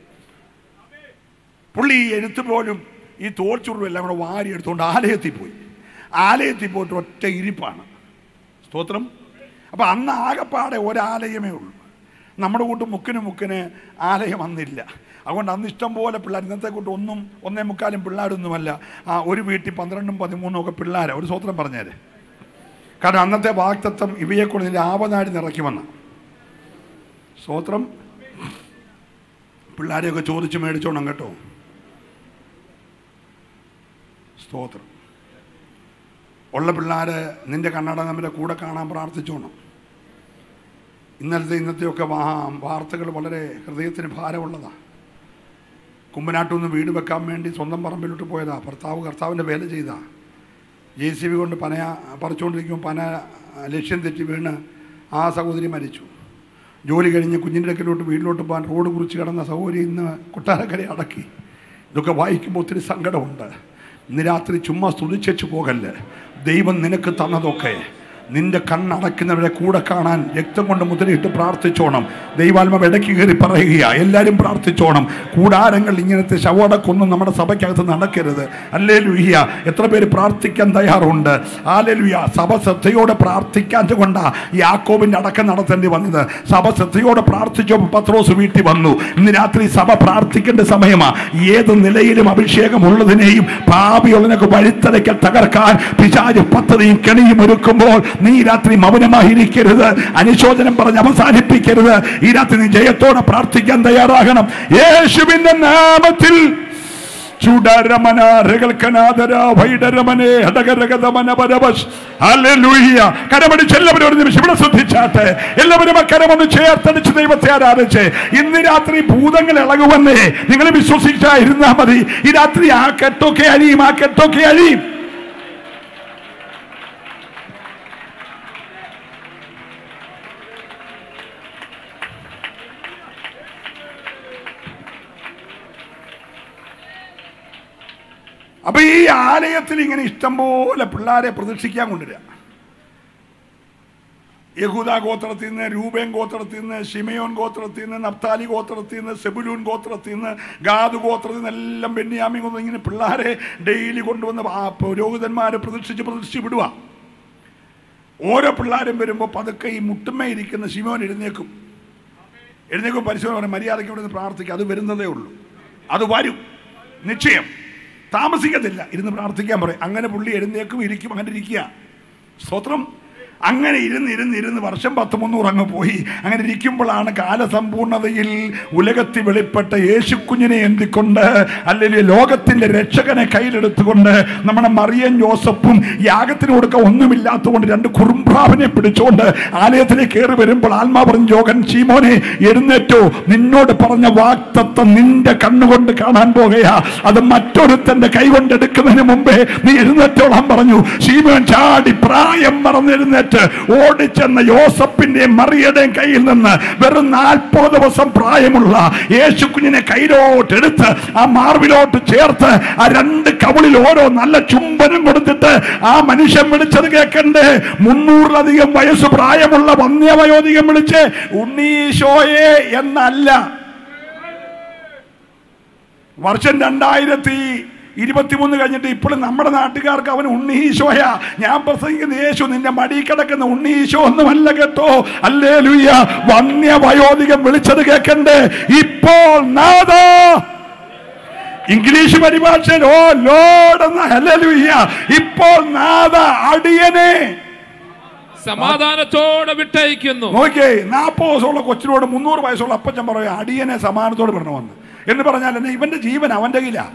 പുള്ളി ഈ എഴുത്ത് പോലും ഈ തോൽച്ചുറും എല്ലാം കൂടെ വാരി എടുത്തുകൊണ്ട് ആലയത്തിൽ പോയി ആലയത്തിൽ പോയിട്ട് ഒറ്റ ഇരിപ്പാണ് സ്തോത്രം അപ്പൊ അന്ന് ആകപ്പാടെ ഒരാലയമേ ഉള്ളൂ നമ്മുടെ കൂട്ട് മുക്കിന് മുക്കിന് ആലയം അന്നില്ല അതുകൊണ്ട് അന്ന് ഇഷ്ടം പോലെ പിള്ളേർ ഇന്നത്തെ കൂട്ട് ഒന്നും ഒന്നേ മുക്കാലും പിള്ളേരൊന്നുമല്ല ആ ഒരു വീട്ടിൽ പന്ത്രണ്ടും പതിമൂന്നും ഒക്കെ പിള്ളേരാ ഒരു സ്വത്രം പറഞ്ഞേരെ കാരണം അന്നത്തെ വാക്തത്വം ഇവയെക്കൊണ്ട് നിന്റെ ആവനാടി നിറക്കി വന്ന സ്വത്രം പിള്ളേരെയൊക്കെ ചോദിച്ച് മേടിച്ചോണം കേട്ടോ സ്തോത്രം ഉള്ള പിള്ളേര് നിന്റെ കണ്ണട നമ്മുടെ കൂടെ കാണാൻ പ്രാർത്ഥിച്ചോണം ഇന്നലത്തെ ഇന്നത്തെയൊക്കെ വാ വാർത്തകൾ വളരെ ഹൃദയത്തിന് ഭാരമുള്ളതാണ് കുമ്പനാട്ടിൽ നിന്ന് വീട് വെക്കാൻ വേണ്ടി സ്വന്തം പറമ്പിലോട്ട് പോയതാ ഭർത്താവ് കർത്താവിൻ്റെ വേല ചെയ്താ ജെ സി ബി കൊണ്ട് പന പറിച്ചുകൊണ്ടിരിക്കുമ്പോൾ പന ലക്ഷ്യം തെറ്റി വീണ് ആ സഹോദരി മരിച്ചു ജോലി കഴിഞ്ഞ് കുഞ്ഞിൻ്റെ അടുക്കലോട്ട് വീട്ടിലോട്ട് പോകാൻ റോഡ് കുറിച്ച് കിടന്ന സഹോദരി ഇന്ന് കൊട്ടാരക്കര അടക്കി ഇതൊക്കെ വായിക്കുമ്പോൾ ഒത്തിരി സങ്കടമുണ്ട് ഇന്ന് രാത്രി ചുമ്മാ സ്തുതിച്ചു പോകല്ല് ദൈവം നിനക്ക് തന്നതൊക്കെ നിന്റെ കണ്ണടക്കുന്നവരെ കൂടെ കാണാൻ രക്തം കൊണ്ട് മുദ്രയിട്ട് പ്രാർത്ഥിച്ചോണം ദൈവാത്മാവ് ഇടയ്ക്ക് കയറി പറയുക എല്ലാവരും പ്രാർത്ഥിച്ചോണം കൂടാരങ്ങൾ ഇങ്ങനത്തെ ശവടക്കൊന്നും നമ്മുടെ സഭയ്ക്കകത്ത് നടക്കരുത് അല്ലേ ലുയ്യ എത്ര പേര് പ്രാർത്ഥിക്കാൻ തയ്യാറുണ്ട് ആലേ ലുയ്യ സഭ ശ്രദ്ധയോടെ പ്രാർത്ഥിക്കാൻ കൊണ്ടാ യാക്കോബിന്റെ അടക്കം നടത്തേണ്ടി വന്നത് സഭ ശ്രദ്ധയോടെ പ്രാർത്ഥിച്ചപ്പോൾ പത്രോസ് വീട്ടിൽ വന്നു ഇന്ന് രാത്രി സഭ പ്രാർത്ഥിക്കേണ്ട സമയമാ ഏത് നിലയിലും അഭിഷേകം ഉള്ളതിനെയും പാപിയുള്ളതിനൊക്കെ വഴിത്തലയ്ക്കൽ തകർക്കാൻ പിശാച് പദ്ധതിയും കെണിയും ഒരുക്കുമ്പോൾ നീ ഈ രാത്രി മൗനമായിരിക്കരുത് അനുശോചനം പറഞ്ഞ് അവസാനിപ്പിക്കരുത് ഈ രാത്രി നീ ജയത്തോടെ പ്രാർത്ഥിക്കാൻ തയ്യാറാകണം യേശുവിന്റെ നാമത്തിൽ ചുടരമന രകൽക്കനാദര വൈഡരമനെ ഹടകരകതമന പരവശ് ഹല്ലേലൂയ കരമടിച്ച് എല്ലാവരും ഒരു നിമിഷം ഇവിടെ ശ്രദ്ധിച്ചാട്ടെ എല്ലാവരും ആ കരമൊന്ന് ചേർത്തടിച്ച് ദൈവത്തെ ആരാധിച്ച് ഇന്ന് രാത്രി ഭൂതങ്ങൾ ഇളകുവന്നേ നിങ്ങൾ വിശ്വസിച്ചായിരുന്നാ മതി ഈ രാത്രി ആ കെട്ടൊക്കെ അഴിയും ആ കെട്ടൊക്കെ അഴിയും അപ്പൊ ഈ ആലയത്തിൽ ഇങ്ങനെ ഇഷ്ടംപോലെ പിള്ളേരെ പ്രതീക്ഷിക്കാൻ കൊണ്ടുവരിക യഹൂദ ഗോത്രത്തിൽ നിന്ന് രൂപേൻ ഗോത്രത്തിൽ നിന്ന് ഷിമയോൻ ഗോത്രത്തിൽ നിന്ന് നപ്താലി ഗോത്രത്തിൽ നിന്ന് സെബുലൂൻ ഗോത്രത്തിൽ നിന്ന് ഗാദ് ഗോത്രത്തിൽ നിന്ന് എല്ലാം ബെന്യാമി കൊന്നു ഇങ്ങനെ പിള്ളേരെ ഡെയിലി കൊണ്ടുവന്ന് ആ പുരോഹിതന്മാരെ പ്രതീക്ഷിച്ച് പ്രതീക്ഷിച്ച് വിടുക ഓരോ പിള്ളേരും വരുമ്പോൾ പതുക്കെ ഈ മുട്ടുമ്മ ഇരിക്കുന്ന ശിമോൻ എഴുന്നേക്കും എഴുന്നേക്കും പരിശോധന പറയും മര്യാദയ്ക്ക് ഇവിടെ നിന്ന് പ്രാർത്ഥിക്കുക അത് വരുന്നതേ ഉള്ളൂ അത് വരും നിശ്ചയം താമസിക്കത്തില്ല ഇരുന്ന് പ്രാർത്ഥിക്കാൻ പറയും അങ്ങനെ പുള്ളി എഴുന്നേക്കും ഇരിക്കും അങ്ങനെ ഇരിക്കുക സ്തോത്രം അങ്ങനെ ഇരുന്ന് ഇരുന്ന് ഇരുന്ന് വർഷം പത്ത് മുന്നൂറ് അങ്ങ് പോയി അങ്ങനെ ഇരിക്കുമ്പോഴാണ് കാലസമ്പൂർണതയിൽ ഉലകത്തിൽ വെളിപ്പെട്ട യേശുക്കുഞ്ഞിനെ എന്തിക്കൊണ്ട് അല്ലെങ്കിൽ ലോകത്തിന്റെ രക്ഷകനെ കയ്യിലെടുത്തുകൊണ്ട് നമ്മുടെ മറിയൻ ജോസഫും യാഗത്തിന് കൊടുക്കാൻ ഒന്നുമില്ലാത്തതുകൊണ്ട് രണ്ട് കുറുമ്പ്രാവിനെ പിടിച്ചുകൊണ്ട് ആലയത്തിലേക്ക് കയറി വരുമ്പോൾ ആത്മാ പറഞ്ഞു യോഗൻ ചീമോനെ എഴുന്നേറ്റോ നിന്നോട് പറഞ്ഞ വാക്തത്വം നിന്റെ കണ്ണുകൊണ്ട് കാണാൻ പോകുകയാ അത് മറ്റൊരുത്തന്റെ കൈ കൊണ്ട് എടുക്കുന്നതിന് മുമ്പേ നീ എഴുന്നേറ്റോളാൻ പറഞ്ഞു ശീമോൻ ചാടി പ്രായം മറന്നെഴുന്നേറ്റ് ഓടിച്ചെന്ന യോസഫിന്റെയും മറിയയുടെയും കയ്യിൽ നിന്ന് വെറും നാൽപ്പത് ദിവസം പ്രായമുള്ള യേശു കുഞ്ഞിനെ കയ്യിലോട്ടെടുത്ത് ആ മാർവിലോട്ട് ചേർത്ത് ആ രണ്ട് കവിളിൽ ഓരോ നല്ല ചുംബനം കൊടുത്തിട്ട് ആ മനുഷ്യൻ വിളിച്ചത് കേൾക്കണ്ടേ മുന്നൂറിലധികം വയസ്സ് പ്രായമുള്ള വന്യവയോധികം വിളിച്ച് ഉണ്ണീശോയെ എന്നല്ല വർഷം രണ്ടായിരത്തി ഇരുപത്തിമൂന്ന് കഴിഞ്ഞിട്ട് ഇപ്പോഴും നമ്മുടെ നാട്ടുകാർക്ക് അവൻ ഉണ്ണീശോയ ഞാൻ പ്രസംഗിക്കുന്ന യേശു നിന്റെ മടി കിടക്കുന്ന ഉണ്ണീശോ ഒന്നുമല്ല കേട്ടോ അല്ലേ ലുയ്യ വന്യ വയോധികം വിളിച്ചത് കേൾക്കണ്ടേ ഇപ്പോൾ നാദാ ഇംഗ്ലീഷ് പരിഭാഷയിൽ ഓ ലോഡ് എന്ന ഹല്ലേലൂയ ഇപ്പോൾ നാദ അടിയനെ സമാധാനത്തോടെ വിട്ടയക്കുന്നു നോക്കിയേ നാൽപ്പത് വയസ്സുള്ള കൊച്ചിനോട് മുന്നൂറ് വയസ്സുള്ള അപ്പച്ചൻ പറയാം അടിയനെ സമാനത്തോട് വിടണമെന്ന് എന്ന് പറഞ്ഞാൽ എന്നെ ഇവന്റെ ജീവൻ അവന്റെ കയ്യിലാ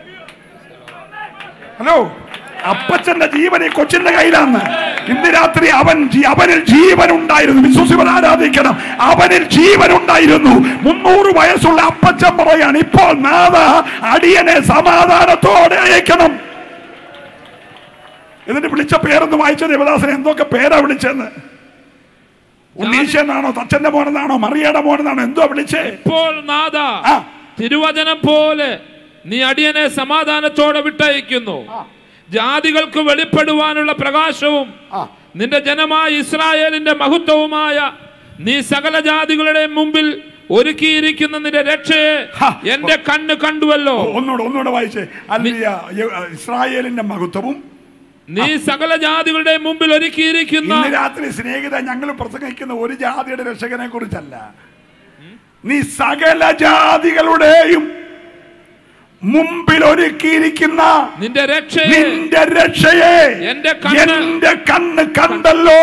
ഹലോ അപ്പച്ചന്റെ ജീവൻ ഈ കൊച്ചിന്റെ കയ്യിലാന്ന് ഇന്ന് രാത്രി അവൻ ജീ- അവനിൽ ജീവൻ ഉണ്ടായിരുന്നു വിശ്വസിവൻ ആരാധിക്കണം അവനിൽ ജീവൻ ഉണ്ടായിരുന്നു മുന്നൂറ് വയസ്സുള്ള അപ്പച്ചൻ പറയാണ് ഇപ്പോൾ നാഥ അടിയനെ സമാധാനത്തോടെ അയക്കണം എന്നിട്ട് വിളിച്ച പേരൊന്ന് വായിച്ച ദേവദാസനെ എന്തൊക്കെ പേരാ വിളിച്ചെന്ന് ഉണ്ണീശനാണോ തച്ചന്റെ മോനെന്നാണോ മറിയയുടെ മോനെന്നാണോ എന്തോ വിളിച്ചേ ഇപ്പോൾ നാദ ആ. തിരുവചനം പോലെ നീ അടിയനെ സമാധാനത്തോടെ വിട്ടയക്കുന്നു ജാതികൾക്ക് വെളിപ്പെടുവാനുള്ള പ്രകാശവും ആ. നിന്റെ ജനമായ ഇസ്രായേലിന്റെ മഹത്വവുമായ നീ സകല ജാതികളുടെ മുമ്പിൽ ഒരുക്കിയിരിക്കുന്ന നിന്റെ രക്ഷയെ ഹാ. എന്റെ കണ്ണ് കണ്ടുവല്ലോ ഒന്നുകൂടെ ഒന്നുകൂടെ വായിച്ചേ അല്ലിയ ഇസ്രായേലിന്റെ മഹത്വവും നീ സകല ജാതികളുടെ മുമ്പിൽ ഒരുക്കിയിരിക്കുന്ന ഇന്ന് രാത്രി സ്നേഹിത ഞങ്ങൾ പ്രസംഗിക്കുന്ന ഒരു ജാതിയുടെ രക്ഷകനെ കുറിച്ചല്ല നീ സകല ജാതികളുടെയും മുമ്പിൽ ഒരുക്കിയിരിക്കുന്ന നിന്റെ രക്ഷയെ നിന്റെ രക്ഷയെ എന്റെ കണ്ണ് എന്റെ കണ്ണ് കണ്ടല്ലോ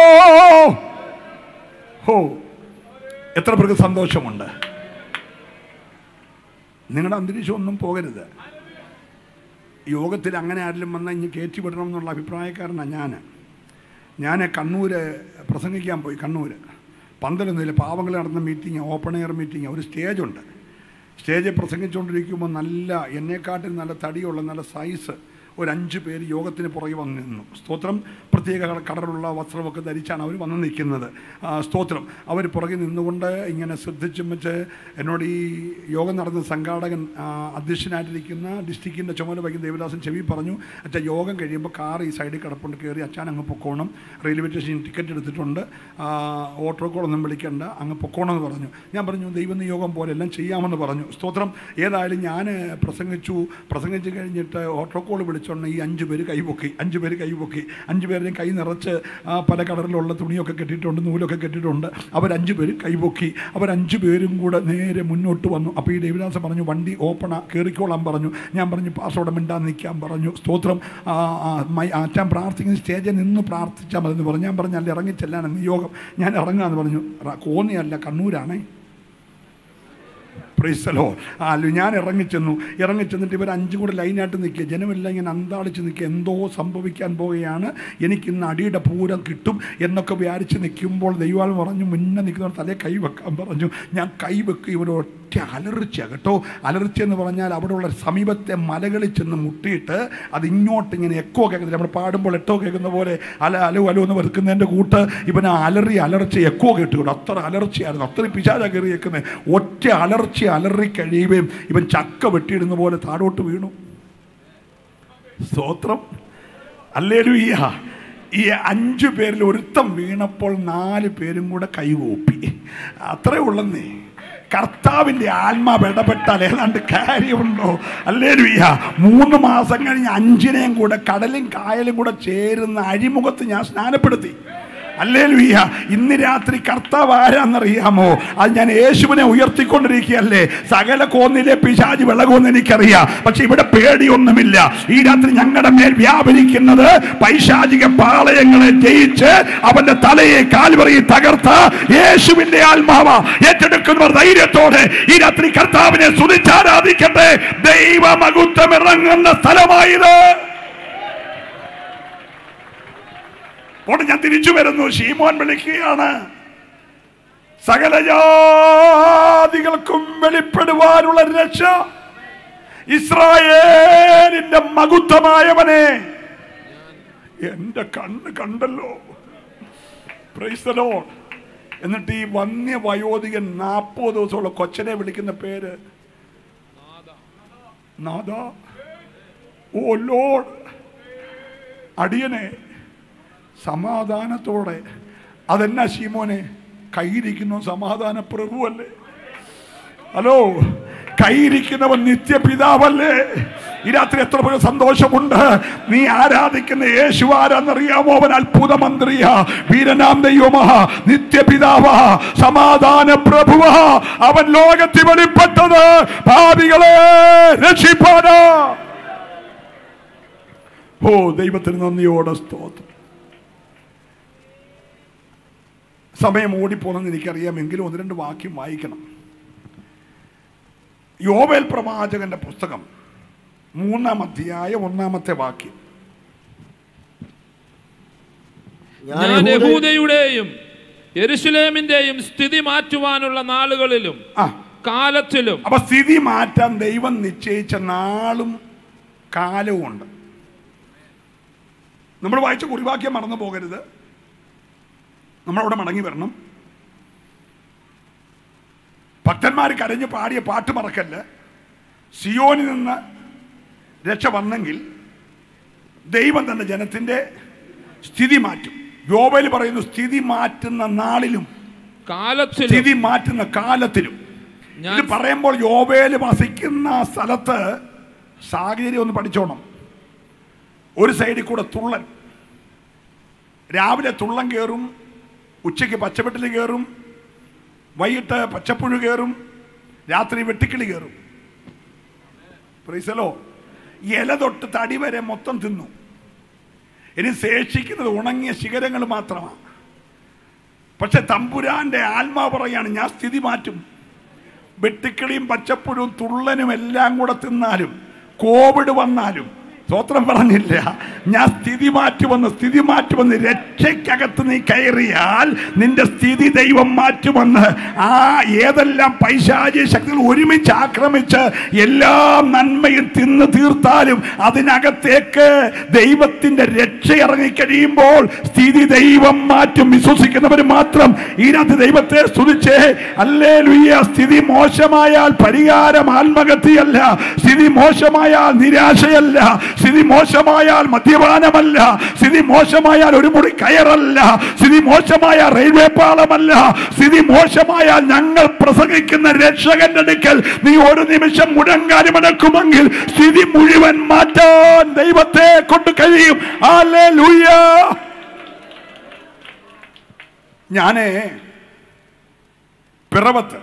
ഹോ എത്ര പേർക്ക് സന്തോഷമുണ്ട് നിങ്ങളുടെ അന്തരീക്ഷം ഒന്നും പോകരുത് യോഗത്തിൽ അങ്ങനെ ആരെങ്കിലും വന്നാൽ ഇനി കയറ്റി വിടണം എന്നുള്ള അഭിപ്രായക്കാരനാണ് ഞാൻ ഞാൻ കണ്ണൂര് പ്രസംഗിക്കാൻ പോയി കണ്ണൂർ പന്തലൊന്നുമില്ല പാവങ്ങൾ നടന്ന മീറ്റിംഗ് ഓപ്പൺ എയർ മീറ്റിംഗ് ഒരു സ്റ്റേജുണ്ട് സ്റ്റേജിൽ പ്രസംഗിച്ചുകൊണ്ടിരിക്കുമ്പോൾ നല്ല എന്നെക്കാട്ടിൽ നല്ല തടിയുള്ള നല്ല സൈസ് ഒരു അഞ്ച് പേര് യോഗത്തിന് പുറകെ വന്ന് നിന്നു സ്തോത്രം പ്രത്യേക കള- കളറുള്ള വസ്ത്രമൊക്കെ ധരിച്ചാണ് അവർ വന്ന് നിൽക്കുന്നത് ആ, സ്തോത്രം അവർ പുറകിൽ നിന്നുകൊണ്ട് ഇങ്ങനെ ശ്രദ്ധിച്ചും വെച്ച് എന്നോട് ഈ യോഗം നടന്ന സംഘാടകൻ ആ, അധ്യക്ഷനായിട്ടിരിക്കുന്ന ഡിസ്ട്രിക്റ്റിൻ്റെ ചുമതല വഹിക്കുന്ന ദേവദാസൻ ചെവി പറഞ്ഞു അച്ഛാ യോഗം കഴിയുമ്പോൾ കാർ ഈ സൈഡിൽ കിടപ്പുണ്ട് കയറി അച്ഛൻ അങ്ങ് പൊക്കോണം റെയിൽവേ സ്റ്റേഷനിൽ ടിക്കറ്റ് എടുത്തിട്ടുണ്ട് ആ, ഓട്ടോക്കോളൊന്നും വിളിക്കണ്ട അങ്ങ് പൊക്കോണം എന്ന് പറഞ്ഞു ഞാൻ പറഞ്ഞു ദൈവം യോഗം പോലെ എല്ലാം ചെയ്യാമെന്ന് പറഞ്ഞു സ്തോത്രം ഏതായാലും ഞാൻ പ്രസംഗിച്ചു പ്രസംഗിച്ച് കഴിഞ്ഞിട്ട് ഓട്ടോക്കോൾ വിളിച്ചോണ്ട് ഈ അഞ്ച് പേര് കൈപൊക്കി അഞ്ച് പേര് കൈപൊക്കി അഞ്ച് പേരുടെയും കൈ നിറച്ച് ആ, പല കളറിലുള്ള തുണിയൊക്കെ കെട്ടിയിട്ടുണ്ട് നൂലൊക്കെ കെട്ടിയിട്ടുണ്ട് അവരഞ്ച് പേര് കൈപൊക്കി അവരഞ്ച് പേരും കൂടെ നേരെ മുന്നോട്ട് വന്നു അപ്പോൾ ഈ ദേവിദാസൻ പറഞ്ഞു വണ്ടി ഓപ്പണാ കയറിക്കോളാൻ പറഞ്ഞു ഞാൻ പറഞ്ഞു പാസ്സോടെ മിണ്ടാൻ നിൽക്കാൻ പറഞ്ഞു സ്തോത്രം ആ, ആ, മൈ അച്ഛൻ പ്രാർത്ഥിക്കുന്ന സ്റ്റേജിൽ നിന്ന് പ്രാർത്ഥിച്ചാൽ മതി എന്ന് പറഞ്ഞു ഞാൻ പറഞ്ഞു അല്ല ഇറങ്ങി ചെല്ലാൻ നിയോഗം ഞാൻ ഇറങ്ങാമെന്ന് പറഞ്ഞു റ- കോന്നിയല്ല കണ്ണൂരാണേ പ്രൈസലോ ആ അല്ല ഞാൻ ഇറങ്ങിച്ചെന്നു ഇറങ്ങിച്ചെന്നിട്ട് ഇവർ അഞ്ചും കൂടെ ലൈനായിട്ട് നിൽക്കുക ജനമെല്ലാം ഇങ്ങനെ അന്താളിച്ച് നിൽക്കുക എന്തോ സംഭവിക്കാൻ പോവുകയാണ് എനിക്കിന്ന് അടിയുടെ പൂരം കിട്ടും എന്നൊക്കെ വിചാരിച്ച് നിൽക്കുമ്പോൾ ദൈവാൽ പറഞ്ഞു മുന്നേ നിൽക്കുന്നവർ തലേ കൈ വെക്കാൻ പറഞ്ഞു ഞാൻ കൈ വെക്കുക ഇവർ ഒറ്റ അലർച്ച കേട്ടോ അലർച്ച എന്ന് പറഞ്ഞാൽ അവിടെയുള്ള സമീപത്തെ മലകളിൽ ചെന്ന് മുട്ടിയിട്ട് അത് ഇങ്ങോട്ട് ഇങ്ങനെ എക്കോ കേൾക്കുന്നില്ല നമ്മൾ പാടുമ്പോൾ എട്ടോ കേൾക്കുന്ന പോലെ അല അലോ അലോ എന്ന് വെറുക്കുന്നതിൻ്റെ കൂട്ട് ഇവന് അലറി അലർച്ച എക്കോ കേട്ടു കേട്ടോ അത്ര അലർച്ചയായിരുന്നു അത്രയും പിശാച കയറി കേൾക്കുന്നത് ഒറ്റ അലർച്ച അലറി കഴിയുകയും ഇവൻ ചക്ക വെട്ടിയിടുന്ന പോലെ താഴോട്ട് വീണു സ്തോത്രം അല്ലേലുയ്യ ഈ അഞ്ചു പേരിൽ ഒരുത്തം വീണപ്പോൾ നാല് പേരും കൂടെ കൈകൂപ്പി അത്രേ ഉള്ളന്നേ കർത്താവിൻ്റെ ആത്മാവ് ഇടപെട്ടാൽ ഏതാണ്ട് കാര്യമുണ്ടോ അല്ലേലുയ്യ മൂന്ന് മാസം കഴിഞ്ഞ് അഞ്ചിനെയും കൂടെ കടലും കായലും കൂടെ ചേരുന്ന അഴിമുഖത്ത് ഞാൻ സ്നാനപ്പെടുത്തി അല്ലേലുയ്യ ഇന്ന് രാത്രി കർത്താവ് ആരാന്നറിയാമോ അത് ഞാൻ യേശുവിനെ ഉയർത്തിക്കൊണ്ടിരിക്കുകയല്ലേ സകല കോന്നിലെ പിശാജ് വിളകുമെന്ന് എനിക്കറിയാം പക്ഷെ ഇവിടെ പേടിയൊന്നുമില്ല ഈ രാത്രി ഞങ്ങളുടെ മേൽ വ്യാപരിക്കുന്നത് പൈശാചിക പാളയങ്ങളെ ജയിച്ച് അവന്റെ തലയെ കാൽവറി തകർത്ത യേശുവിന്റെ ആത്മാവ ഏറ്റെടുക്കുന്നവർ ധൈര്യത്തോടെ ഈ രാത്രി കർത്താവിനെ സ്തുതിച്ചാരാധിക്കട്ടെ ദൈവമകുത്വം ഇറങ്ങുന്ന സ്ഥലമായത് അപ്പോൾ ഞാൻ തിരിച്ചു വരുന്നു ഷീമോൻ വിളിക്കുകയാണ് സകല ജാതികൾക്കും വെളിപ്പെടുവാനുള്ള രക്ഷ ഇസ്രായേലിന്റെ മകുത്തമായവനെ എന്റെ കണ്ണ് കണ്ടല്ലോ Praise the Lord. എന്നിട്ട് ഈ വന്യ വയോധികൻ നാൽപ്പത് ദിവസമുള്ള കൊച്ചനെ വിളിക്കുന്ന പേര് നാദ ഓ ലോഡ് അടിയനെ സമാധാനത്തോടെ അതെന്നാ ശീമോനെ കൈയിരിക്കുന്നു സമാധാന പ്രഭുവല്ലേ ഹലോ കൈയിരിക്കുന്നവൻ നിത്യപിതാവല്ലേ ഈ രാത്രി എത്ര പേര് സന്തോഷമുണ്ട് നീ ആരാധിക്കുന്ന യേശു ആരാന്നറിയാമോ അവൻ അത്ഭുത മന്ത്രിയാ വീരനാം ദൈവമാ നിത്യപിതാവാ സമാധാന പ്രഭുവാ അവൻ ലോകത്തിൽ വെളിപ്പെട്ടത് ഭാവികളെ രക്ഷിപ്പാനാ ഓ ദൈവത്തിന് നന്ദിയോടെ സ്തോത്രം സമയം ഓടിപ്പോണെന്ന് എനിക്കറിയാം എങ്കിലും ഒന്ന് രണ്ട് വാക്യം വായിക്കണം യോവേൽ പ്രവാചകന്റെ പുസ്തകം മൂന്നാം അധ്യായം ഒന്നാമത്തെ വാക്യം ഞാൻ യഹൂദ- യഹൂദയുടെയും യെരുശലേമിന്റെയും സ്ഥിതി മാറ്റുവാനുള്ള നാളുകളിലും ആ കാലത്തിലും അപ്പൊ സ്ഥിതി മാറ്റാൻ ദൈവം നിശ്ചയിച്ച നാളും കാലവും ഉണ്ട് നമ്മൾ വായിച്ച കുറിവാക്യം മറന്നു പോകരുത് നമ്മളവിടെ മടങ്ങി വരണം ഭക്തന്മാർ കരഞ്ഞ് പാടിയ പാട്ട് മറക്കല്ല സിയോനിൽ നിന്ന് രക്ഷ വന്നെങ്കിൽ ദൈവം തന്റെ ജനത്തിന്റെ സ്ഥിതി മാറ്റും യോബയിൽ പറയുന്നു സ്ഥിതി മാറ്റുന്ന നാളിലും കാലത്തിലും സ്ഥിതി മാറ്റുന്ന കാലത്തിലും ഞാൻ ഇത് പറയുമ്പോൾ യോബേല് വസിക്കുന്ന സ്ഥലത്ത് സാഹചര്യം ഒന്ന് പഠിച്ചോണം ഒരു സൈഡിൽ കൂടെ തുള്ളൻ രാവിലെ തുള്ളൻ കയറും ഉച്ചയ്ക്ക് പച്ചവെട്ടിൽ കയറും വൈകിട്ട് പച്ചപ്പുഴു കയറും രാത്രി വെട്ടിക്കിളി കയറും പ്രീസലോ ഇല തൊട്ട് തടി വരെ മൊത്തം തിന്നു ഇനി ശേഷിക്കുന്നത് ഉണങ്ങിയ ശിഖരങ്ങൾ മാത്രമാണ് പക്ഷെ തമ്പുരാന്റെ ആത്മാവ് പറയാണ് ഞാൻ സ്ഥിതി മാറ്റും വെട്ടിക്കിളിയും പച്ചപ്പുഴും തുള്ളനും എല്ലാം കൂടെ തിന്നാലും കോവിഡ് വന്നാലും സ്വത്രം പറഞ്ഞില്ല ഞാൻ സ്ഥിതി മാറ്റുമെന്ന് സ്ഥിതി മാറ്റുമെന്ന് രക്ഷയ്ക്കകത്ത് നീ കയറിയാൽ നിന്റെ സ്ഥിതി ദൈവം മാറ്റുമെന്ന് ആ ഏതെല്ലാം പൈശാചിക ശക്തികൾ ഒരുമിച്ച് ആക്രമിച്ച് എല്ലാം നന്മയും തിന്ന് തീർത്താലും അതിനകത്തേക്ക് ദൈവത്തിന്റെ രക്ഷ രക്ഷ ഇറങ്ങിക്കഴിയുമ്പോൾ സ്ഥിതി ദൈവം മാറ്റും വിശ്വസിക്കുന്നവർ മാത്രം ഈ രാത്രി ദൈവത്തെ സ്തുതിച്ചേ അല്ലേ ലുയ്യ സ്ഥിതി മോശമായാൽ പരിഹാരം ആത്മഹത്യയല്ല സ്ഥിതി മോശമായാൽ നിരാശയല്ല സ്ഥിതി മോശമായാൽ മദ്യപാനമല്ല സ്ഥിതി മോശമായാൽ ഒരു മുറി കയറല്ല സ്ഥിതി മോശമായ റെയിൽവേ പാളമല്ല സ്ഥിതി മോശമായാൽ ഞങ്ങൾ പ്രസംഗിക്കുന്ന രക്ഷകന്റെ അടുക്കൽ നീ ഒരു നിമിഷം മുടങ്ങാനുമടക്കുമെങ്കിൽ സ്ഥിതി മുഴുവൻ മാറ്റാൻ ദൈവത്തെ കൊണ്ട് കഴിയും ഹല്ലേലൂയ ഞാനേ പിറവത്ത്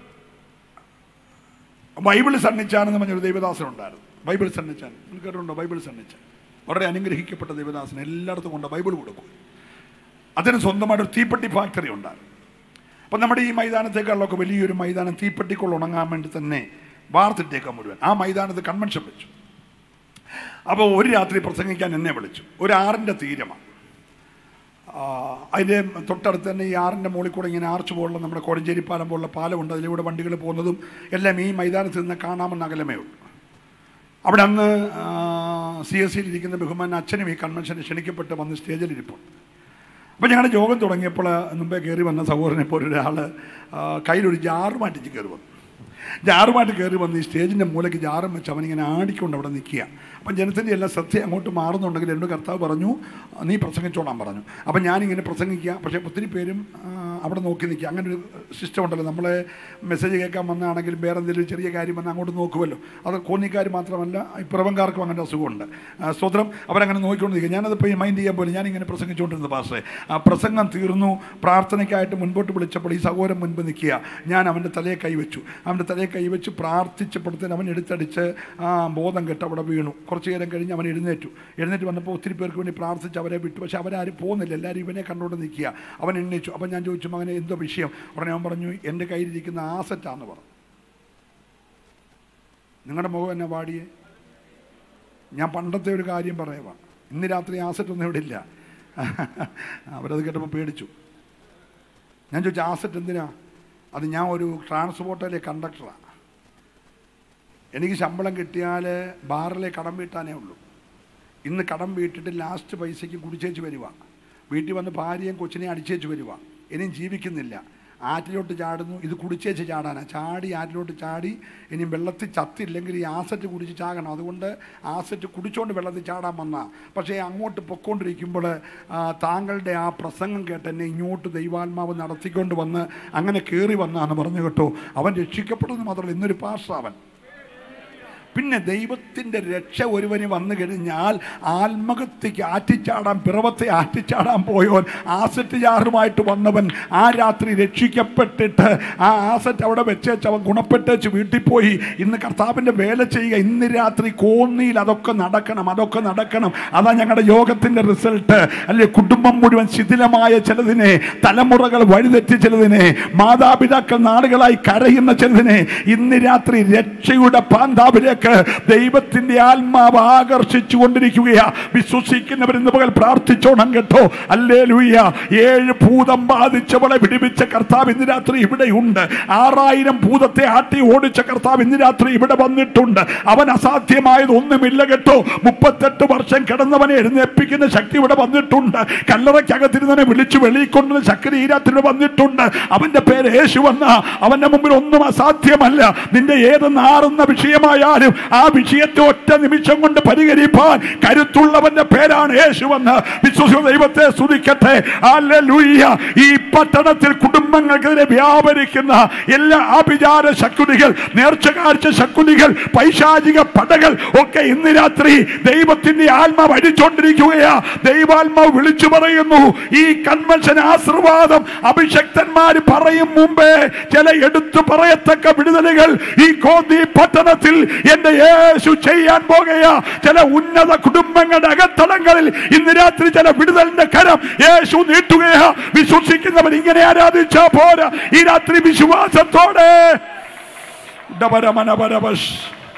ബൈബിൾ സണ്ണിച്ചാനെന്ന് പറഞ്ഞൊരു ദേവദാസൻ ഉണ്ടായിരുന്നു ബൈബിൾ സണ്ണിച്ചാൻ നിങ്ങൾ കേട്ടിട്ടുണ്ടോ ബൈബിൾ സണ്ണിച്ചാൻ വളരെ അനുഗ്രഹിക്കപ്പെട്ട ദേവദാസൻ എല്ലായിടത്തും കൊണ്ട് ബൈബിൾ കൊടുക്കും അതിന് സ്വന്തമായിട്ട് ഒരു തീപ്പെട്ടി ഫാക്ടറി ഉണ്ടായിരുന്നു അപ്പം നമ്മുടെ ഈ മൈതാനത്തേക്കാളൊക്കെ വലിയൊരു മൈതാനം തീപ്പെട്ടിക്കുള്ള ഉണങ്ങാൻ വേണ്ടി തന്നെ വാർത്തിട്ടേക്കാൻ മുഴുവൻ ആ മൈതാനത്ത് കൺവെൻഷൻ വെച്ചു അപ്പോൾ ഒരു രാത്രി പ്രസംഗിക്കാൻ എന്നെ വിളിച്ചു ഒരു ആറിൻ്റെ തീരമാണ് ആ, അതിൻ്റെ തൊട്ടടുത്ത് തന്നെ ഈ ആറിൻ്റെ മുകളിൽ കൂടെ ഇങ്ങനെ ആർച്ച് പോലുള്ള നമ്മുടെ കോഴഞ്ചേരി പാലം പോലുള്ള പാലമുണ്ട് അതിലൂടെ വണ്ടികൾ പോകുന്നതും എല്ലാം ഈ മൈതാനത്ത് നിന്ന് കാണാമെന്ന് അകലമേ ഉള്ളൂ അവിടെ അന്ന് സി എസ് സിയിൽ ഇരിക്കുന്ന ബഹുമാൻ അച്ഛനും ഈ കൺവെൻഷന് ക്ഷണിക്കപ്പെട്ട് വന്ന് സ്റ്റേജിലിരിപ്പുണ്ട് അപ്പോൾ ഞങ്ങളുടെ യോഗം തുടങ്ങിയപ്പോൾ മുമ്പേ കയറി വന്ന സഹോദരനെ പോലെ ഒരാൾ കയ്യിലൊരു ജാറുമായിട്ട് കയറി വന്നു ജാറുമായിട്ട് കയറി വന്ന് ഈ സ്റ്റേജിൻ്റെ മൂലയ്ക്ക് ജാറും വെച്ച് അവനിങ്ങനെ ആടിക്കൊണ്ട് അവിടെ നിൽക്കുക അപ്പം ജനത്തിൻ്റെ എല്ലാം ശ്രദ്ധ അങ്ങോട്ട് മാറുന്നുണ്ടെങ്കിൽ എന്നോട് കർത്താവ് പറഞ്ഞു നീ പ്രസംഗിച്ചോളാൻ പറഞ്ഞു അപ്പം ഞാനിങ്ങനെ പ്രസംഗിക്കുക പക്ഷേ ഒത്തിരി പേരും ആ, അവിടെ നോക്കി നിൽക്കുക അങ്ങനെ ഒരു സിസ്റ്റം ഉണ്ടല്ലോ നമ്മളെ മെസ്സേജ് കേൾക്കാൻ വന്നാണെങ്കിലും വേറെ എന്തെങ്കിലും ചെറിയ കാര്യം വന്നാൽ അങ്ങോട്ട് നോക്കുമല്ലോ അത് കോന്നിക്കാർ മാത്രമല്ല ഈ പിറവങ്കാർക്കും അങ്ങനെ അസുഖമുണ്ട് ആ, സ്തോത്രം അവരങ്ങനെ നോക്കിക്കൊണ്ട് നിൽക്കുക ഞാനതിപ്പോൾ മൈൻഡ് ചെയ്യാൻ പോലും ഞാനിങ്ങനെ പ്രസംഗിച്ചുകൊണ്ടിരുന്നത് പാസ്റ്റേ ആ പ്രസംഗം തീർന്നു പ്രാർത്ഥനയ്ക്കായിട്ട് മുൻപോട്ട് വിളിച്ചപ്പോൾ ഈ സഹോദരൻ മുൻപ് നിൽക്കുക ഞാൻ അവൻ്റെ തലയെ കൈവച്ചു അവൻ്റെ തലയെ കൈവച്ച് പ്രാർത്ഥിച്ചപ്പോഴത്തേന് അവൻ എടുത്തടിച്ച് ആ ബോധം കെട്ട് അവിടെ വീണു കുറച്ച് നേരം കഴിഞ്ഞ് അവൻ എഴുന്നേറ്റു എഴുന്നേറ്റ് വന്നപ്പോൾ ഒത്തിരി പേർക്ക് വേണ്ടി പ്രാർത്ഥിച്ച് അവരെ വിട്ടു പക്ഷെ അവരാരും പോകുന്നില്ല എല്ലാവരും ഇവനെ കണ്ടുകൊണ്ട് നിൽക്കുക അവൻ എണ്ണിച്ചു അപ്പം ഞാൻ ചോദിച്ചു മകനെ എന്തോ വിഷയം ഉടനെ അവൻ പറഞ്ഞു എൻ്റെ കയ്യിലിരിക്കുന്ന ആസറ്റാന്ന് പറഞ്ഞു നിങ്ങളുടെ മുഖം എന്നെ പാടിയേ ഞാൻ പണ്ടത്തെ ഒരു കാര്യം പറയുക ഇന്ന് രാത്രി ആസറ്റ് ഒന്നും ഇവിടെ ഇല്ല അവരത് കേട്ടപ്പോൾ പേടിച്ചു ഞാൻ ചോദിച്ചു ആസറ്റ് എന്തിനാ അത് ഞാൻ ഒരു ട്രാൻസ്പോർട്ടിലെ കണ്ടക്ടറാണ് എനിക്ക് ശമ്പളം കിട്ടിയാൽ ബാറിലെ കടം വീട്ടാനേ ഉള്ളൂ ഇന്ന് കടം വീട്ടിട്ട് ലാസ്റ്റ് പൈസയ്ക്ക് കുടിച്ചേച്ച് വരിക വീട്ടിൽ വന്ന് ഭാര്യയും കൊച്ചിനെയും അടിച്ചേച്ച് വരിക ഇനിയും ജീവിക്കുന്നില്ല ആറ്റിലോട്ട് ചാടുന്നു ഇത് കുടിച്ചേച്ച് ചാടാനാ ചാടി ആറ്റിലോട്ട് ചാടി ഇനിയും വെള്ളത്തിൽ ചത്തില്ലെങ്കിൽ ഈ ആസറ്റ് കുടിച്ച് ചാകണം അതുകൊണ്ട് ആസറ്റ് കുടിച്ചോണ്ട് വെള്ളത്തിൽ ചാടാൻ വന്ന പക്ഷേ അങ്ങോട്ട് പൊക്കോണ്ടിരിക്കുമ്പോൾ ആ, താങ്കളുടെ ആ പ്രസംഗം കേട്ട് എന്നെ ഇങ്ങോട്ട് ദൈവാത്മാവ് നടത്തിക്കൊണ്ട് വന്ന് അങ്ങനെ കയറി വന്നാന്ന് പറഞ്ഞു കേട്ടോ അവൻ രക്ഷിക്കപ്പെടുന്നു മാത്രമല്ല ഇന്നൊരു പാർശ്രാവൻ പിന്നെ ദൈവത്തിൻ്റെ രക്ഷ ഒരുവന് വന്നു കഴിഞ്ഞാൽ ആത്മഹത്യക്ക് ആറ്റിച്ചാടാൻ പിറവത്തെ ആറ്റിച്ചാടാൻ പോയവൻ ആസറ്റ് ജാറുമായിട്ട് വന്നവൻ ആ രാത്രി രക്ഷിക്കപ്പെട്ടിട്ട് ആ ആസറ്റ് അവിടെ വെച്ചേച്ച് അവൻ ഗുണപ്പെട്ടേച്ച് വീട്ടിൽ പോയി ഇന്ന് കർത്താവിൻ്റെ വേല ചെയ്യുക ഇന്ന് രാത്രി കോന്നിയിൽ അതൊക്കെ നടക്കണം അതൊക്കെ നടക്കണം അതാ ഞങ്ങളുടെ യോഗത്തിൻ്റെ റിസൾട്ട് അല്ലെ കുടുംബം മുഴുവൻ ശിഥിലമായ ചിലതിനെ തലമുറകൾ വഴിതെറ്റി ചിലതിനെ മാതാപിതാക്കൾ നാളുകളായി കരയുന്ന ചിലതിനെ ഇന്ന് രാത്രി രക്ഷയുടെ പാന്താവിലേക്ക് ദൈവത്തിന്റെ ആത്മാവ് ആകർഷിച്ചു കൊണ്ടിരിക്കുകയാ വിശ്വസിക്കുന്നവരിന്ന് പകൽ പ്രാർത്ഥിച്ചോണം കേട്ടോ അല്ലേ ലൂയ്യ ഏഴ് ഭൂതം ബാധിച്ചവളെ വിടിവിച്ച കർത്താവ് ഇന്ന് രാത്രി ഇവിടെയുണ്ട് ആറായിരം ഭൂതത്തെ ആട്ടി ഓടിച്ച കർത്താവ് ഇന്ന് രാത്രി ഇവിടെ വന്നിട്ടുണ്ട് അവൻ അസാധ്യമായത് ഒന്നുമില്ല കേട്ടോ മുപ്പത്തെട്ട് വർഷം കിടന്നവനെ എഴുന്നേൽപ്പിക്കുന്ന ശക്തി ഇവിടെ വന്നിട്ടുണ്ട് കല്ലറയ്ക്കകത്തിരുന്നവനെ വിളിച്ചു വെളിയിൽ കൊണ്ടുവന്ന ശക്തി ഈ രാത്രി ഇവിടെ വന്നിട്ടുണ്ട് അവന്റെ പേര് യേശു വന്ന അവന്റെ മുമ്പിൽ ഒന്നും അസാധ്യമല്ല നിന്റെ ഏത് നാറുന്ന വിഷയമായാലും ആ വിഷയത്തെ ഒറ്റ നിമിഷം കൊണ്ട് പരിഹരിപ്പാൻ കരുത്തുള്ളവന്റെ പേരാണ് യേശുവെന്ന് വിശ്വസിക്കുന്ന ദൈവത്തെ സ്തുതിക്കട്ടെ ഹല്ലേലൂയ ഈ പട്ടണത്തിൽ കുടുംബങ്ങൾക്കെതിരെ വ്യാപരിക്കുന്ന എല്ലാ ആഭിചാര ശക്തികൾ നേർച്ചകാഴ്ച ശക്തികൾ പൈശാചിക പടകൾ ഒക്കെ ഇന്ന് രാത്രി ദൈവത്തിന്റെ ആത്മാവ് അടിച്ചോണ്ടിരിക്കുകയാ ദൈവാത്മാവ് വിളിച്ചു പറയുന്നു ഈ കൺവെൻഷൻ ആശീർവാദം അഭിഷക്തന്മാര് പറയും മുമ്പേ ചില എടുത്തു പറയത്തക്ക വിടുതലുകൾ ഈ കോന്നി പട്ടണത്തിൽ എന്റെ യേശു ചെയ്യാൻ പോകുകയാ ചില ഉന്നത കുടുംബങ്ങളുടെ അകത്തളങ്ങളിൽ ഇന്ന് രാത്രി ചില വിടുതലിന്റെ കരം യേശു നീട്ടുകയാ വിശ്വസിക്കുന്നവർ ഇങ്ങനെ ആരാധിച്ചാ പോരാ ഈ രാത്രി വിശ്വാസത്തോടെ ഡബരമനബരബഷ്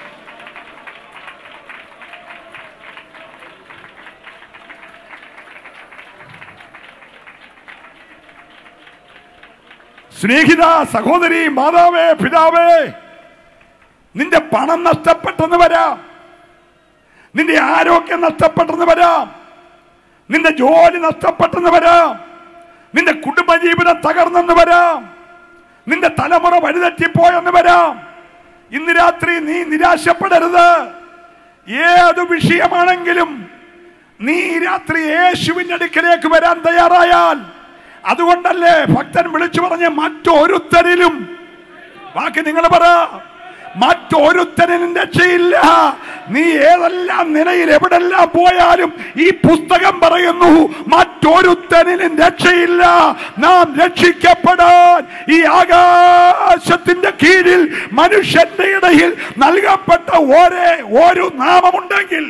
സ്നേഹിത സഹോദരി മാതാവേ പിതാവേ നിന്റെ പണം നഷ്ടപ്പെട്ടെന്ന് വരാം നിന്റെ ആരോഗ്യം നഷ്ടപ്പെട്ടെന്ന് വരാം നിന്റെ ജോലി നഷ്ടപ്പെട്ടെന്ന് വരാം നിന്റെ കുടുംബജീവിതം തകർന്നെന്ന് വരാം നിന്റെ തലമുറ വഴിതെറ്റിപ്പോയെന്ന് വരാം ഇന്ന് രാത്രി നീ നിരാശപ്പെടരുത് ഏത് വിഷയമാണെങ്കിലും നീ ഈ രാത്രി യേശുവിന്റെ അടുക്കലേക്ക് വരാൻ തയ്യാറായാൽ അതുകൊണ്ടല്ലേ ഭക്തൻ വിളിച്ചു പറഞ്ഞ മറ്റൊരുത്തരിലും ബാക്കി നിങ്ങൾ പറ മറ്റൊരുത്തനും രക്ഷയില്ല നീ ഏതെല്ലാം നിലയിൽ എവിടെല്ലാം പോയാലും ഈ പുസ്തകം പറയുന്നു മറ്റൊരുത്തനും രക്ഷയില്ല നാം രക്ഷിക്കപ്പെടാൻ ഈ ആകാശത്തിന്റെ കീഴിൽ മനുഷ്യന്റെ ഇടയിൽ നൽകപ്പെട്ട ഒരേ ഒരു നാമമുണ്ടെങ്കിൽ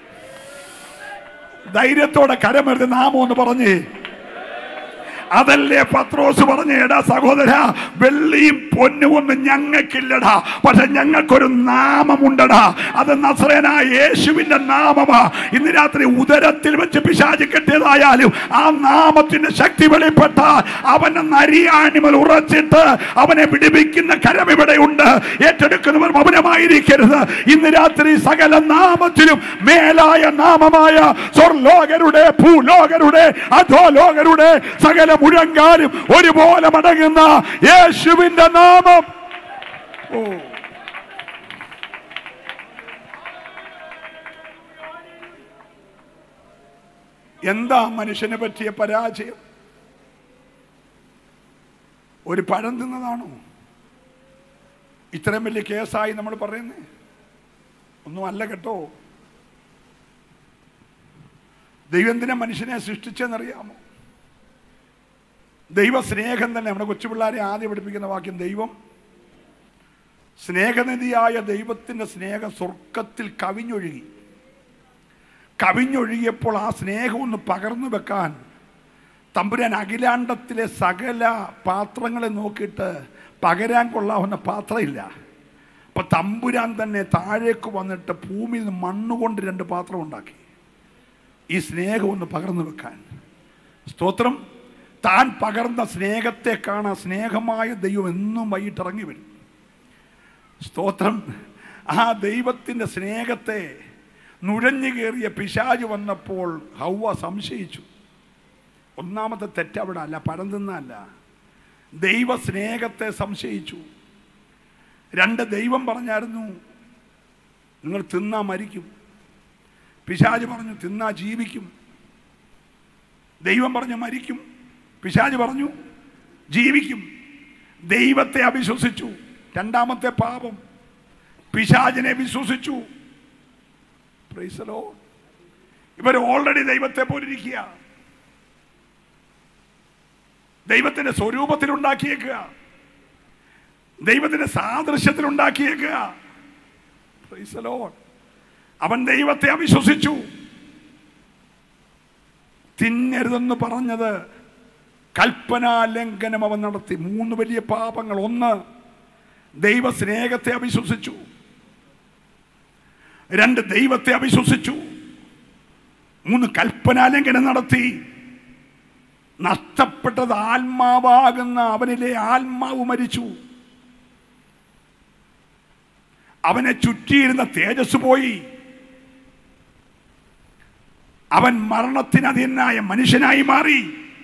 ധൈര്യത്തോടെ കരമെടുത്ത് നാമം എന്ന് പറഞ്ഞേ അതല്ലേ പത്രോസ് പറഞ്ഞ എടാ സഹോദര വെള്ളിയും പൊന്നും ഒന്നും ഞങ്ങൾക്കില്ലടാ പക്ഷെ ഞങ്ങൾക്കൊരു നാമമുണ്ടടാ അത് നസ്രേനായ യേശുവിന്റെ നാമമാ ഇന്ന് രാത്രി ഉദരത്തിൽ വെച്ച് പിശാചി കെട്ടിയതായാലും ആ നാമത്തിന്റെ ശക്തി വെളിപ്പെട്ടാൽ അവനെ നരിയാണിമൽ ഉറച്ചിട്ട് അവനെ വിടിവിക്കുന്ന കരം ഇവിടെയുണ്ട് ഏറ്റെടുക്കുന്നവർ മൗനമായിരിക്കരുത് ഇന്ന് രാത്രി സകല നാമത്തിലും മേലായ നാമമായ സ്വർലോകരുടെ ഭൂലോകരുടെ അധോലോകരുടെ സകല മുഴങ്കാലും ഒരുപോലെ മടങ്ങുന്ന യേശുവിന്റെ നാമം ഓ എന്താ മനുഷ്യനെ പറ്റിയ പരാജയം ഒരു പഴം തിന്നതാണോ ഇത്രയും വലിയ കേസായി നമ്മൾ പറയുന്നേ ഒന്നും അല്ല കേട്ടോ ദൈവം എന്തിനാ മനുഷ്യനെ സൃഷ്ടിച്ചെന്നറിയാമോ ദൈവ സ്നേഹം തന്നെ നമ്മുടെ കൊച്ചുപിള്ളാരെ ആദ്യം പഠിപ്പിക്കുന്ന വാക്യം ദൈവം സ്നേഹനിധിയായ ദൈവത്തിൻ്റെ സ്നേഹം സ്വർഗത്തിൽ കവിഞ്ഞൊഴുകി കവിഞ്ഞൊഴുകിയപ്പോൾ ആ സ്നേഹം ഒന്ന് പകർന്നു വെക്കാൻ തമ്പുരാൻ അഖിലാണ്ടത്തിലെ സകല പാത്രങ്ങളെ നോക്കിയിട്ട് പകരാൻ കൊള്ളാവുന്ന പാത്രമില്ല അപ്പൊ തമ്പുരാൻ തന്നെ താഴേക്ക് വന്നിട്ട് ഭൂമിയിൽ നിന്ന് മണ്ണുകൊണ്ട് രണ്ട് പാത്രം ഉണ്ടാക്കി ഈ സ്നേഹം ഒന്ന് പകർന്നു വെക്കാൻ സ്തോത്രം താൻ പകർന്ന സ്നേഹത്തെ കാണാൻ സ്നേഹമായ ദൈവം എന്നും വൈകിട്ട് ഇറങ്ങി വരും സ്തോത്രം ആ ദൈവത്തിൻ്റെ സ്നേഹത്തെ നുഴഞ്ഞു കയറിയ പിശാജ് വന്നപ്പോൾ ഹൗവ സംശയിച്ചു ഒന്നാമത്തെ തെറ്റവിടെ അല്ല പഴം തിന്നല്ല ദൈവ സ്നേഹത്തെ സംശയിച്ചു രണ്ട് ദൈവം പറഞ്ഞായിരുന്നു നിങ്ങൾ തിന്നാ മരിക്കും പിശാജ് പറഞ്ഞു തിന്നാ ജീവിക്കും ദൈവം പറഞ്ഞു മരിക്കും പിശാജ് പറഞ്ഞു ജീവിക്കും ദൈവത്തെ അവിശ്വസിച്ചു രണ്ടാമത്തെ പാപം പിശാജിനെ വിശ്വസിച്ചു Praise the Lord. ഇവർ ഓൾറെഡി ദൈവത്തെ പോലിരിക്കുക ദൈവത്തിന്റെ സ്വരൂപത്തിൽ ഉണ്ടാക്കിയേക്കുക ദൈവത്തിന്റെ സാദൃശ്യത്തിൽ ഉണ്ടാക്കിയേക്കുക Praise the Lord. അവൻ ദൈവത്തെ അവിശ്വസിച്ചു തിന്നരുതെന്ന് പറഞ്ഞത് കൽപ്പനാ ലംഘനം അവൻ നടത്തി മൂന്ന് വലിയ പാപങ്ങൾ ഒന്ന് ദൈവ സ്നേഹത്തെ അവിശ്വസിച്ചു രണ്ട് ദൈവത്തെ അവിശ്വസിച്ചു മൂന്ന് കൽപ്പനാ ലംഘനം നടത്തി നഷ്ടപ്പെട്ടത് ആത്മാവാകുന്ന അവനിലെ ആത്മാവ് മരിച്ചു അവനെ ചുറ്റിയിരുന്ന തേജസ് പോയി അവൻ മരണത്തിന് അധീനായ മനുഷ്യനായി മാറി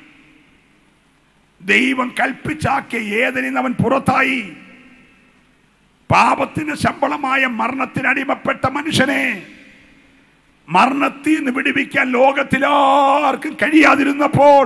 ദൈവം കൽപ്പിച്ചാക്കിയ ഏതിന് അവൻ പുറത്തായി പാപത്തിന് ശമ്പളമായ മരണത്തിന് അടിമപ്പെട്ട മനുഷ്യനെ മരണത്തിൽ നിന്ന് വിടിവിക്കാൻ ലോകത്തിലാർക്കും കഴിയാതിരുന്നപ്പോൾ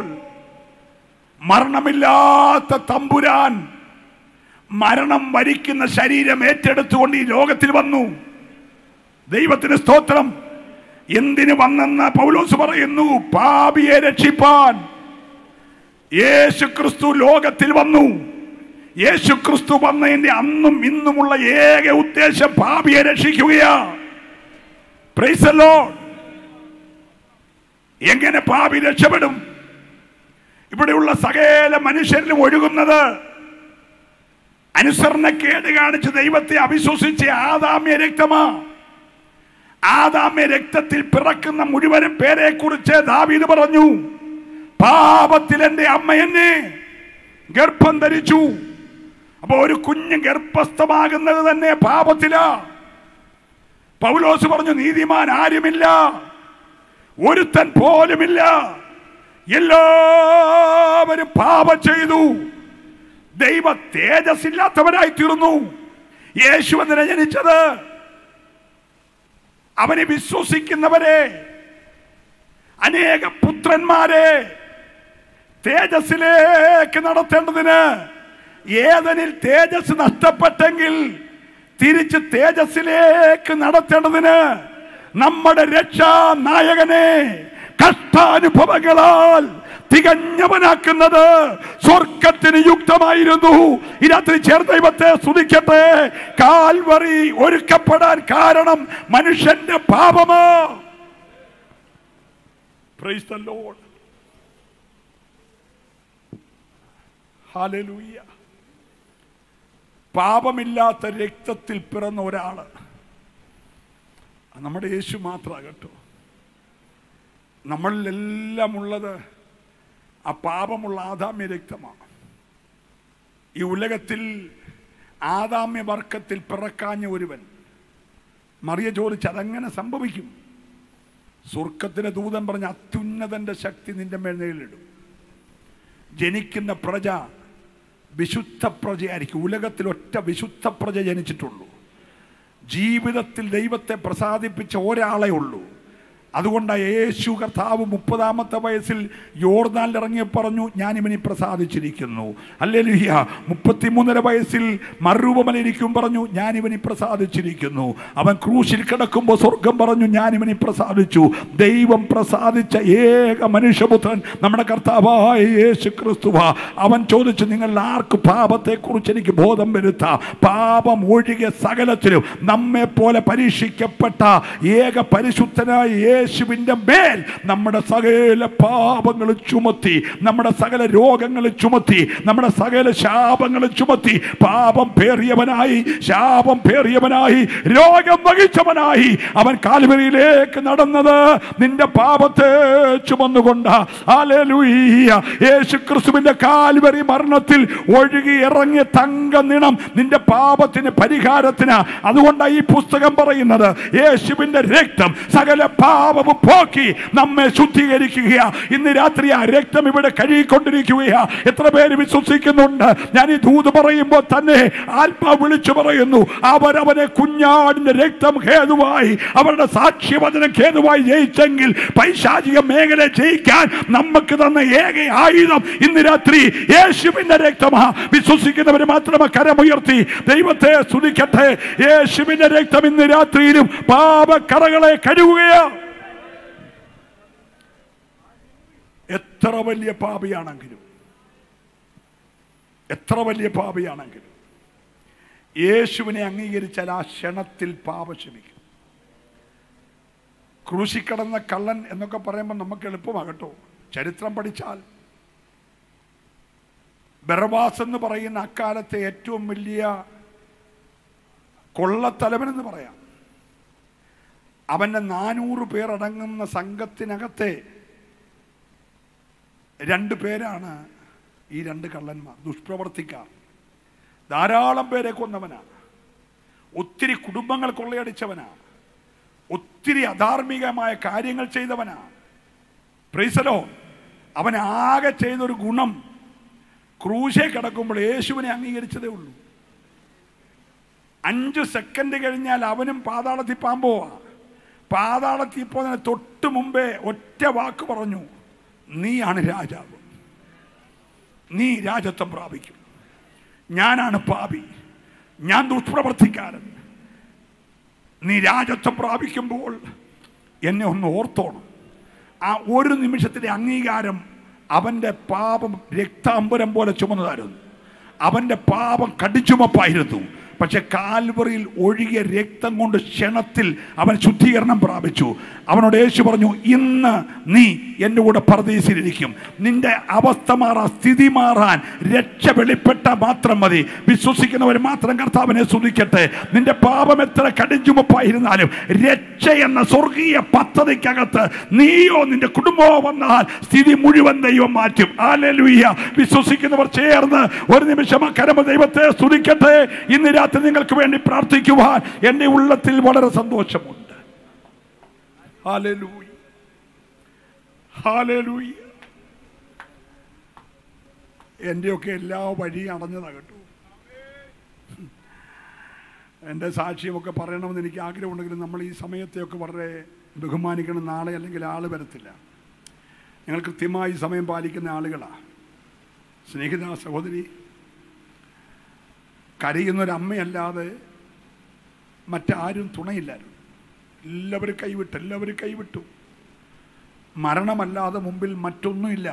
മരണമില്ലാത്ത തമ്പുരാൻ മരണം വരിക്കുന്ന ശരീരം ഏറ്റെടുത്തുകൊണ്ട് ഈ ലോകത്തിൽ വന്നു ദൈവത്തിന് സ്തോത്രം എന്തിന് വന്നെന്ന് പൗലോസ് പറയുന്നു പാപിയെ രക്ഷിപ്പാൻ യേശു ക്രിസ്തു ലോകത്തിൽ വന്നു യേശു ക്രിസ്തു വന്നതിന്റെ അന്നും ഇന്നുമുള്ള ഏക ഉദ്ദേശം പാപിയെ രക്ഷിക്കുകയാ Praise the Lord. എങ്ങനെ പാപി രക്ഷപ്പെടും ഇവിടെയുള്ള സകല മനുഷ്യരിലും ഒഴുകുന്നത് അനുസരണക്കേട് കാണിച്ച് ദൈവത്തെ അവിശ്വസിച്ച് ആദാമ്യ രക്തമാ ആദാമ്യ രക്തത്തിൽ പിറക്കുന്ന മുഴുവനും പേരെ കുറിച്ച് ദാവീദ് പറഞ്ഞു പാപത്തിൽ എന്റെ അമ്മ എന്നെ ഗർഭം ധരിച്ചു അപ്പൊ ഒരു കുഞ്ഞ് ഗർഭസ്ഥമാകുന്നത് തന്നെ പാപത്തിലാ പൗലോസ് പറഞ്ഞു നീതിമാൻ ആരുമില്ല ഒരുത്തൻ പോലുമില്ല എല്ലാവരും പാപം ചെയ്തു ദൈവ തേജസ്സില്ലാത്തവരായി തീർന്നു യേശു എന്തിനാ ജനിച്ചത് അവനെ വിശ്വസിക്കുന്നവരെ അനേക പുത്രന്മാരെ തേജസ്സിലേക്ക് നടത്തേണ്ടതിന് ഏതനിൽ തേജസ് നഷ്ടപ്പെട്ടെങ്കിൽ തിരിച്ച് തേജസ്സിലേക്ക് നടത്തേണ്ടതിന് നമ്മുടെ രക്ഷാ നായകനെ കഷ്ടാനുഭവങ്ങളാൽ തികഞ്ഞവനാക്കുന്നത് സ്വർഗത്തിന് യുക്തമായിരുന്നു ഈ രാത്രി ചേർന്ന ദൈവത്തെ സ്തുതിക്കട്ടെ കാൽവറി ഒരുക്കപ്പെടാൻ കാരണം മനുഷ്യന്റെ പാപമോ Praise the Lord. Hallelujah. പാപമില്ലാത്ത രക്തത്തിൽ പിറന്ന ഒരാള് അത് നമ്മുടെ യേശു മാത്രമാകട്ടോ നമ്മളിലെല്ലാം ഉള്ളത് ആ പാപമുള്ള ആദാമ്യ രക്തമാണ് ഈ ഉലകത്തിൽ ആദാമ്യ വർക്കത്തിൽ പിറക്കാഞ്ഞ ഒരുവൻ മറിയ ചോദിച്ച് അതെങ്ങനെ സംഭവിക്കും സ്വർഗത്തിലെ ദൂതൻ പറഞ്ഞ അത്യുന്നതന്റെ ശക്തി നിന്റെ മേൽ നേരിടും ജനിക്കുന്ന പ്രജ വിശുദ്ധ പ്രജയായിരിക്കും ഉലകത്തിൽ ഒറ്റ വിശുദ്ധ പ്രജ ജനിച്ചിട്ടുള്ളൂ ജീവിതത്തിൽ ദൈവത്തെ പ്രസാദിപ്പിച്ച ഒരാളെ ഉള്ളൂ അതുകൊണ്ടാണ് യേശു കർത്താവ് മുപ്പതാമത്തെ വയസ്സിൽ യോർദാനിൽ ഇറങ്ങി പറഞ്ഞു ഞാൻ ഇവനെ പ്രസാദിച്ചിരിക്കുന്നു അല്ലേലുയ്യ മുപ്പത്തിമൂന്നര വയസ്സിൽ മറുരൂപമലിരിക്കും പറഞ്ഞു ഞാൻ ഇവനെ പ്രസാദിച്ചിരിക്കുന്നു അവൻ ക്രൂശിൽ കിടക്കുമ്പോൾ സ്വർഗം പറഞ്ഞു ഞാൻ ഇവനെ പ്രസാദിച്ചു ദൈവം പ്രസാദിച്ച ഏക മനുഷ്യപുത്രൻ നമ്മുടെ കർത്താവായ യേശു ക്രിസ്തുവ അവൻ ചോദിച്ചു നിങ്ങൾ ആർക്ക് പാപത്തെക്കുറിച്ച് എനിക്ക് ബോധം വരുത്താം പാപം ഒഴികെ സകലത്തിലും നമ്മെ പോലെ പരീക്ഷിക്കപ്പെട്ട ഏക പരിശുദ്ധനായ യേശുവിൻ്റെ മേൽ നമ്മുടെ സകല പാപങ്ങൾ ചുമത്തി നമ്മുടെ സകല രോഗങ്ങൾ ചുമത്തി നമ്മുടെ സകല ശാപങ്ങൾ ചുമത്തി പാപം പേറിയവനായി ശാപം പേറിയവനായി രോഗം വഹിച്ചവനായി അവൻ കാൽവരിയിലേക്ക് നടന്നത് നിന്റെ പാപത്തെ ചുമന്നുകൊണ്ട് യേശു ക്രിസ്തുവിന്റെ കാൽവരി മരണത്തിൽ ഒഴുകി ഇറങ്ങിയ തങ്ക നിണം നിന്റെ പാപത്തിന് പരിഹാരത്തിന് അതുകൊണ്ടാണ് ഈ പുസ്തകം പറയുന്നത് യേശുവിന്റെ രക്തം സകല പാപവും പോക്കി നമ്മെ ശുദ്ധീകരിക്കുക ഇന്ന് രാത്രി ആ രക്തം ഇവിടെ കഴുകിക്കൊണ്ടിരിക്കുകയാ എത്ര പേര് വിശ്വസിക്കുന്നുണ്ട് ഞാൻ ഈ ദൂത് പറയുമ്പോൾ തന്നെ ആത്മാ വിളിച്ചു പറയുന്നു അവരവനെ കുഞ്ഞാടിന്റെ രക്തം ഹേതുവായി അവരുടെ സാക്ഷ്യവചനം ഹേതുവായി ജയിച്ചെങ്കിൽ പൈശാചിക മേഖല ജയിക്കാൻ നമുക്ക് തന്ന ഏക ആയുധം ഇന്ന് രാത്രി യേശുവിന്റെ രക്തമാ വിശ്വസിക്കുന്നവർ മാത്രമേ കരമുയർത്തി ദൈവത്തെ സ്തുതിക്കട്ടെ യേശുവിന്റെ രക്തം ഇന്ന് രാത്രിയിലും പാപക്കറകളെ കഴുകുകയോ എത്ര വലിയ പാപിയാണെങ്കിലും എത്ര വലിയ പാപിയാണെങ്കിലും യേശുവിനെ അംഗീകരിച്ചാൽ ആ ക്ഷണത്തിൽ പാപം ക്ഷമിക്കും ക്രൂശിക്കടന്ന കള്ളൻ എന്നൊക്കെ പറയുമ്പോൾ നമുക്ക് എളുപ്പമാകട്ടോ ചരിത്രം പഠിച്ചാൽ ബർവാസ് എന്ന് പറയുന്ന അക്കാലത്തെ ഏറ്റവും വലിയ കൊള്ളത്തലവൻ എന്ന് പറയാം അവൻ്റെ നാനൂറ് പേരടങ്ങുന്ന സംഘത്തിനകത്തെ രണ്ട് പേരാണ് ഈ രണ്ട് കള്ളന്മാർ ദുഷ്പ്രവർത്തിക്കാർ ധാരാളം പേരെ കൊന്നവനാണ് ഒത്തിരി കുടുംബങ്ങൾ കൊള്ളയടിച്ചവനാ ഒത്തിരി അധാർമികമായ കാര്യങ്ങൾ ചെയ്തവനാ പ്രീസലോ അവൻ ആകെ ചെയ്തൊരു ഗുണം ക്രൂശെ കിടക്കുമ്പോൾ യേശുവിനെ അംഗീകരിച്ചതേ ഉള്ളൂ അഞ്ച് സെക്കൻഡ് കഴിഞ്ഞാൽ അവനും പാതാളത്തിൽ പാമ്പോവാ പാതാളത്തിൽ പോകുന്നതിന് തൊട്ട് മുമ്പേ ഒറ്റ വാക്ക് പറഞ്ഞു നീയാണ് രാജാവ് നീ രാജത്വം പ്രാപിക്കും ഞാനാണ് പാപി ഞാൻ ദുഷ്പ്രവർത്തിക്കാരൻ നീ രാജത്വം പ്രാപിക്കുമ്പോൾ എന്നെ ഒന്ന് ഓർത്തോണം ആ ഒരു നിമിഷത്തിലെ അംഗീകാരം അവൻ്റെ പാപം രക്താംബരം പോലെ ചുമന്നതായിരുന്നു അവൻ്റെ പാപം കടിച്ചുമപ്പായിരുന്നു പക്ഷെ കാൽവറിയിൽ ഒഴുകിയ രക്തം കൊണ്ട് ക്ഷണത്തിൽ അവൻ ശുദ്ധീകരണം പ്രാപിച്ചു അവനോട് യേശു പറഞ്ഞു ഇന്ന് നീ എൻ്റെ കൂടെ പർദീസിലിരിക്കും നിന്റെ അവസ്ഥ മാറാൻ സ്ഥിതി മാറാൻ രക്ഷ വെളിപ്പെട്ട മാത്രം മതി വിശ്വസിക്കുന്നവർ മാത്രം കർത്താവിനെ സ്തുതിക്കട്ടെ നിന്റെ പാപം എത്ര കടിഞ്ചുമപ്പായിരുന്നാലും രക്ഷ എന്ന സ്വർഗീയ പദ്ധതിക്കകത്ത് നീയോ നിന്റെ കുടുംബമോ വന്നാൽ സ്ഥിതി മുഴുവൻ ദൈവം മാറ്റും ആലലുയ്യ വിശ്വസിക്കുന്നവർ ചേർന്ന് ഒരു നിമിഷം ആ കരമ ദൈവത്തെ സ്തുതിക്കട്ടെ ഇന്ന് രാത്രി നിങ്ങൾക്ക് വേണ്ടി പ്രാർത്ഥിക്കുവാൻ എൻ്റെ ഉള്ളത്തിൽ വളരെ സന്തോഷമുണ്ട് ഹല്ലേലൂയ ഹാലലൂയ എൻ്റെയൊക്കെ എല്ലാ വഴിയും അടഞ്ഞതാ കേട്ടോ എൻ്റെ സാക്ഷ്യമൊക്കെ പറയണമെന്ന് എനിക്ക് ആഗ്രഹമുണ്ടെങ്കിലും നമ്മൾ ഈ സമയത്തെയൊക്കെ വളരെ ബഹുമാനിക്കണം നാളെ അല്ലെങ്കിൽ ആൾ വരത്തില്ല ഞങ്ങൾ കൃത്യമായി സമയം പാലിക്കുന്ന ആളുകളാണ് സ്നേഹിത സഹോദരി കരയുന്നൊരമ്മയല്ലാതെ മറ്റാരും തുണയില്ലായിരുന്നു എല്ലാവരും കൈവിട്ടു എല്ലാവരും കൈവിട്ടു മരണമല്ലാതെ മുമ്പിൽ മറ്റൊന്നുമില്ല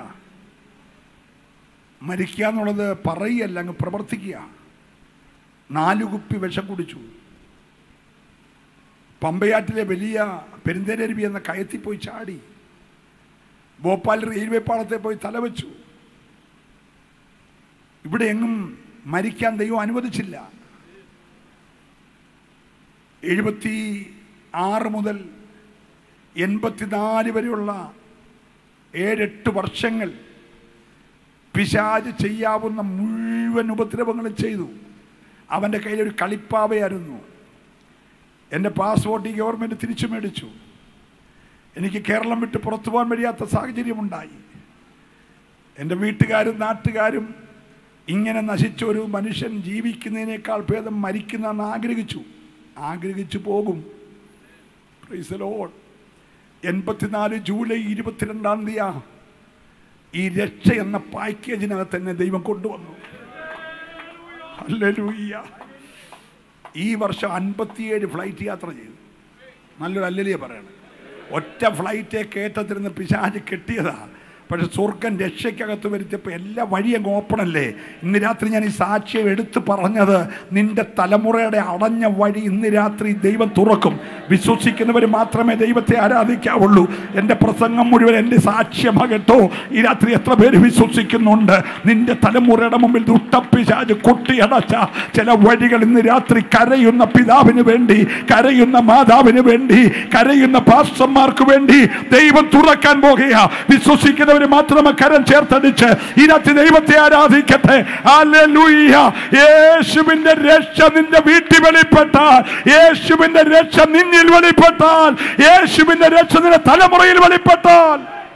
മരിക്കുക എന്നുള്ളത് പറയുകയല്ല അങ്ങ് പ്രവർത്തിക്കുക നാലു കുപ്പി വിഷം കുടിച്ചു പമ്പയാറ്റിലെ വലിയ പെരുന്തേരരുവി എന്ന കയത്തിൽ പോയി ചാടി ഭോപ്പാൽ റെയിൽവേ പാളത്തെ പോയി തലവെച്ചു ഇവിടെ എങ്ങും മരിക്കാൻ ദൈവം അനുവദിച്ചില്ല എഴുപത്തി ആറ് മുതൽ എൺപത്തിനാല് വരെയുള്ള ഏഴെട്ട് വർഷങ്ങൾ പിശാജ് ചെയ്യാവുന്ന മുഴുവൻ ഉപദ്രവങ്ങളും ചെയ്തു അവൻ്റെ കയ്യിൽ ഒരു കളിപ്പാവയായിരുന്നു എൻ്റെ പാസ്പോർട്ട് ഈ ഗവൺമെൻറ് തിരിച്ചു മേടിച്ചു എനിക്ക് കേരളം വിട്ട് പുറത്തു പോകാൻ കഴിയാത്ത സാഹചര്യമുണ്ടായി എൻ്റെ വീട്ടുകാരും നാട്ടുകാരും ഇങ്ങനെ നശിച്ച ഒരു മനുഷ്യൻ ജീവിക്കുന്നതിനേക്കാൾ ഭേദം മരിക്കുന്നതെന്ന് ആഗ്രഹിച്ചു ആഗ്രഹിച്ചു പോകും Praise the Lord. എൺപത്തിനാല് ജൂലൈ ഇരുപത്തിരണ്ടാം തീയതി ഈ രക്ഷ എന്ന പാക്കേജിനകത്ത് തന്നെ ദൈവം കൊണ്ടുവന്നു ഹല്ലേലൂയ്യ. ഈ വർഷം അൻപത്തിയേഴ് ഫ്ലൈറ്റ് യാത്ര ചെയ്തു നല്ലൊരു അല്ലലിയ പറയണം ഒറ്റ ഫ്ലൈറ്റെ കയറ്റത്തിരുന്ന് പിശാച് കെട്ടിയതാ പക്ഷെ സ്വർഗം രക്ഷയ്ക്കകത്ത് വരുത്തിയപ്പോൾ എല്ലാ വഴിയും അങ്ങ് ഓപ്പണല്ലേ ഇന്ന് രാത്രി ഞാൻ ഈ സാക്ഷ്യം എടുത്തു പറഞ്ഞത് നിന്റെ തലമുറയുടെ അടഞ്ഞ വഴി ഇന്ന് രാത്രി ദൈവം തുറക്കും വിശ്വസിക്കുന്നവർ മാത്രമേ ദൈവത്തെ ആരാധിക്കാവുള്ളൂ എൻ്റെ പ്രസംഗം മുഴുവൻ എൻ്റെ സാക്ഷ്യമാകട്ടോ ഈ രാത്രി എത്ര പേര് വിശ്വസിക്കുന്നുണ്ട് നിന്റെ തലമുറയുടെ മുമ്പിൽ ദുഷ്ടപ്പിശാജ് കൊട്ടിയടച്ച ചില വഴികൾ ഇന്ന് രാത്രി കരയുന്ന പിതാവിന് വേണ്ടി കരയുന്ന മാതാവിന് വേണ്ടി കരയുന്ന പാസ്റ്റർമാർക്ക് വേണ്ടി ദൈവം തുറക്കാൻ പോകുക വിശ്വസിക്കുന്നവർ മാത്രമേ കരം ചേർത്തടിച്ച് ഈ രാത്രി ദൈവത്തെ ആരാധിക്കട്ടെ ഹല്ലേലൂയ. യേശുവിന്റെ രക്ഷ നിന്റെ വീട്ടിൽ വെളിപ്പെട്ടാൽ യേശുവിന്റെ രക്ഷ നിന്നിൽ വെളിപ്പെട്ടാൽ യേശുവിന്റെ രക്ഷ നിന്റെ തലമുറയിൽ വെളിപ്പെട്ടാൽ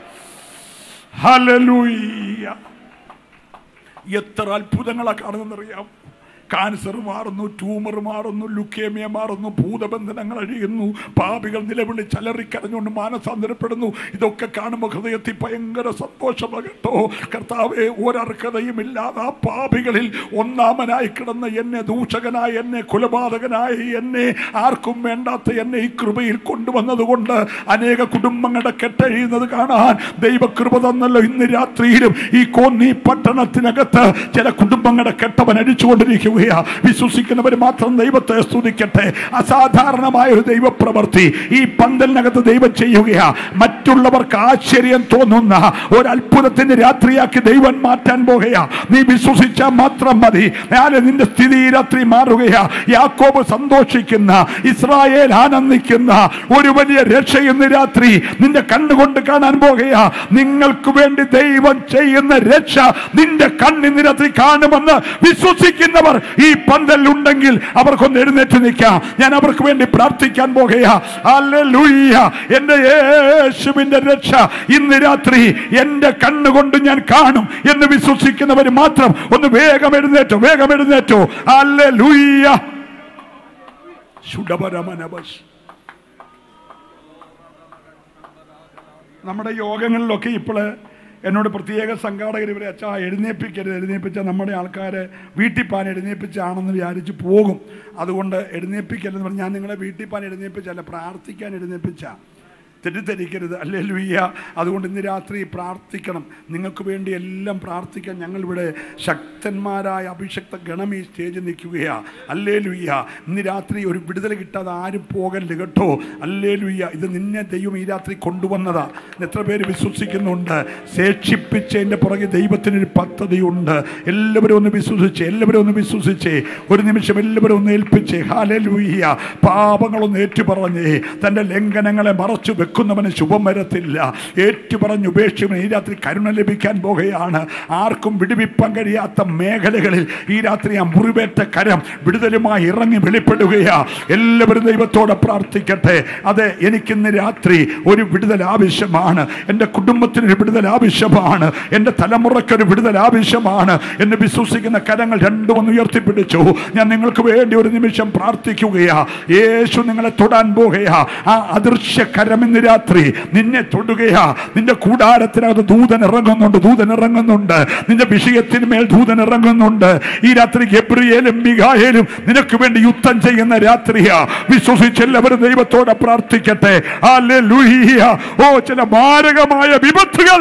ഹല്ലേലൂയ എത്ര അത്ഭുതങ്ങളാ കാണുന്നറിയാം കാൻസർ മാറുന്നു ട്യൂമർ മാറുന്നു ലുക്കേമിയ മാറുന്നു ഭൂതബന്ധനങ്ങൾ അഴിയുന്നു പാപികൾ നിലവിളി ചലറിക്കരഞ്ഞുകൊണ്ട് മാനസാന്തരപ്പെടുന്നു ഇതൊക്കെ കാണുമ്പോൾ ഹൃദയത്തിൽ ഭയങ്കര സന്തോഷമാണ് കേട്ടോ കർത്താവെ ഒരർഹതയും ഇല്ലാതെ ആ പാപികളിൽ ഒന്നാമനായി കിടന്ന എന്നെ ദൂഷകനായ എന്നെ കൊലപാതകനായ എന്നെ ആർക്കും വേണ്ടാത്ത എന്നെ ഈ കൃപയിൽ കൊണ്ടുവന്നതുകൊണ്ട് അനേക കുടുംബങ്ങളുടെ കെട്ടഴിയുന്നത് കാണാൻ ദൈവകൃപ തന്നല്ലോ ഇന്ന് രാത്രിയിലും ഈ കോന്നി പട്ടണത്തിനകത്ത് ചില കുടുംബങ്ങളുടെ കെട്ടവൻ അടിച്ചുകൊണ്ടിരിക്കുകയാ വിശ്വസിക്കുന്നവർ മാത്രം ദൈവത്തെ സ്തുതിക്കട്ടെ അസാധാരണമായ ഒരു ദൈവപ്രവൃത്തി ഈ പന്തലിനകത്ത് ദൈവം ചെയ്യുകയാ മറ്റുള്ളവർക്ക് ആശ്ചര്യം തോന്നുന്ന ഒരു അത്ഭുതത്തിന്റെ രാത്രിയാക്കി ദൈവം മാറ്റാൻ പോകുകയാ നീ വിശ്വസിച്ചാൽ മാത്രം മതി ഞാൻ നിന്റെ സ്ഥിതി ഈ രാത്രി മാറുകയാ യാക്കോബ് സന്തോഷിക്കുന്ന ഇസ്രായേൽ ആനന്ദിക്കുന്ന ഒരു വലിയ രക്ഷ ഇന്ന് രാത്രി നിന്റെ കണ്ണുകൊണ്ട് കാണാൻ പോകുകയാ നിങ്ങൾക്ക് വേണ്ടി ദൈവം ചെയ്യുന്ന രക്ഷ നിന്റെ കണ്ണിന്ന് രാത്രി കാണുമെന്ന് വിശ്വസിക്കുന്നവർ ഈ പന്തലിൽ ഉണ്ടെങ്കിൽ അവർക്കൊന്ന് എഴുന്നേറ്റ് നിൽക്കാം ഞാൻ അവർക്ക് വേണ്ടി പ്രാർത്ഥിക്കാൻ പോകുകയാ ഹല്ലേലൂയ എന്റെ യേശുവിന്റെ രക്ഷ ഇന്ന് രാത്രി എന്റെ കണ്ണുകൊണ്ട് ഞാൻ കാണും എന്ന് വിശ്വസിക്കുന്നവർ മാത്രം ഒന്ന് വേഗം എഴുന്നേറ്റോ വേഗം എഴുന്നേറ്റോ ഹല്ലേലൂയ ശുഡപരമനവശ് നമ്മുടെ യോഗങ്ങളിലൊക്കെ ഇപ്പോൾ എന്നോട് പ്രത്യേക സംഘാടകർ ഇവരെ അച്ഛാ എഴുന്നേൽപ്പിക്കരുത് എഴുന്നേൽപ്പിച്ച നമ്മുടെ ആൾക്കാരെ വീട്ടിൽ പാൻ എഴുന്നേൽപ്പിച്ചാണെന്ന് വിചാരിച്ച് പോകും അതുകൊണ്ട് എഴുന്നേൽപ്പിക്കരുതെന്ന് പറഞ്ഞ് ഞാൻ നിങ്ങളെ വീട്ടിൽ പാൻ എഴുന്നേൽപ്പിച്ചല്ല പ്രാർത്ഥിക്കാൻ എഴുന്നേൽപ്പിച്ച തെറ്റിദ്ധരിക്കരുത് അല്ലേ ലൂയ്യ അതുകൊണ്ട് ഇന്ന് രാത്രി പ്രാർത്ഥിക്കണം നിങ്ങൾക്ക് വേണ്ടി എല്ലാം പ്രാർത്ഥിക്കാൻ ഞങ്ങളിവിടെ ശക്തന്മാരായ അഭിഷക്ത ഗണം ഈ സ്റ്റേജിൽ നിൽക്കുകയാ അല്ലേ ലുയ്യ ഇന്ന് രാത്രി ഒരു വിടുതൽ കിട്ടാതെ ആരും പോകല്ല് കേട്ടോ അല്ലേ ലുയ്യ ഇത് നിന്നെ ദൈവം ഈ രാത്രി കൊണ്ടുവന്നതാ എത്ര പേര് വിശ്വസിക്കുന്നുണ്ട് ശേഷിപ്പിച്ചതിൻ്റെ പുറകെ ദൈവത്തിനൊരു പദ്ധതിയുണ്ട് എല്ലാവരും ഒന്ന് വിശ്വസിച്ച് എല്ലാവരും ഒന്ന് വിശ്വസിച്ചേ ഒരു നിമിഷം എല്ലാവരും ഒന്ന് ഏൽപ്പിച്ചേ ഹാലേ ലൂയ്യ പാപങ്ങളൊന്ന് ഏറ്റുപറഞ്ഞേ തൻ്റെ ലംഘനങ്ങളെ മറച്ചു വെക്കും വെക്കുന്നവന് ശുഭം വരത്തില്ല ഏറ്റുപറഞ്ഞ് ഉപേക്ഷിക്കുന്നവന് ഈ രാത്രി കരുണ ലഭിക്കാൻ പോകുകയാണ് ആർക്കും വിടുവിപ്പാൻ കഴിയാത്ത മേഖലകളിൽ ഈ രാത്രി ആ മുറിവേറ്റ കരം വിടുതലുമായി ഇറങ്ങി വെളിപ്പെടുകയാ എല്ലാവരും ദൈവത്തോടെ പ്രാർത്ഥിക്കട്ടെ അതെ എനിക്കിന്ന് രാത്രി ഒരു വിടുതൽ ആവശ്യമാണ് എൻ്റെ കുടുംബത്തിന് ഒരു വിടുതൽ ആവശ്യമാണ് എൻ്റെ തലമുറയ്ക്ക് ഒരു വിടുതൽ ആവശ്യമാണ് എന്ന് വിശ്വസിക്കുന്ന കരങ്ങൾ രണ്ടും ഒന്ന് ഉയർത്തിപ്പിടിച്ചു ഞാൻ നിങ്ങൾക്ക് വേണ്ടി ഒരു നിമിഷം പ്രാർത്ഥിക്കുകയാ യേശു നിങ്ങളെ തൊടാൻ പോകുകയാ ആ അദൃശ്യ കരം ഇന്ന് രാത്രി നിന്നെ തൊടുകയാ നിന്റെ കൂടാരത്തിനകത്ത് ദൂതൻ ഇറങ്ങുന്നുണ്ട് ദൂതൻ ഇറങ്ങുന്നുണ്ട് നിന്റെ വിഷയത്തിന് മേൽ ദൂതൻ ഇറങ്ങുന്നുണ്ട് ഈ രാത്രി ഗബ്രിയേലും മികായേലും നിനക്ക് വേണ്ടി യുദ്ധം ചെയ്യുന്ന രാത്രിയാ വിശ്വസിച്ച് എല്ലാവരും ദൈവത്തോടെ പ്രാർത്ഥിക്കട്ടെ ഹല്ലേലൂയ. ഓ ചില മാരകമായ വിപത്തുകൾ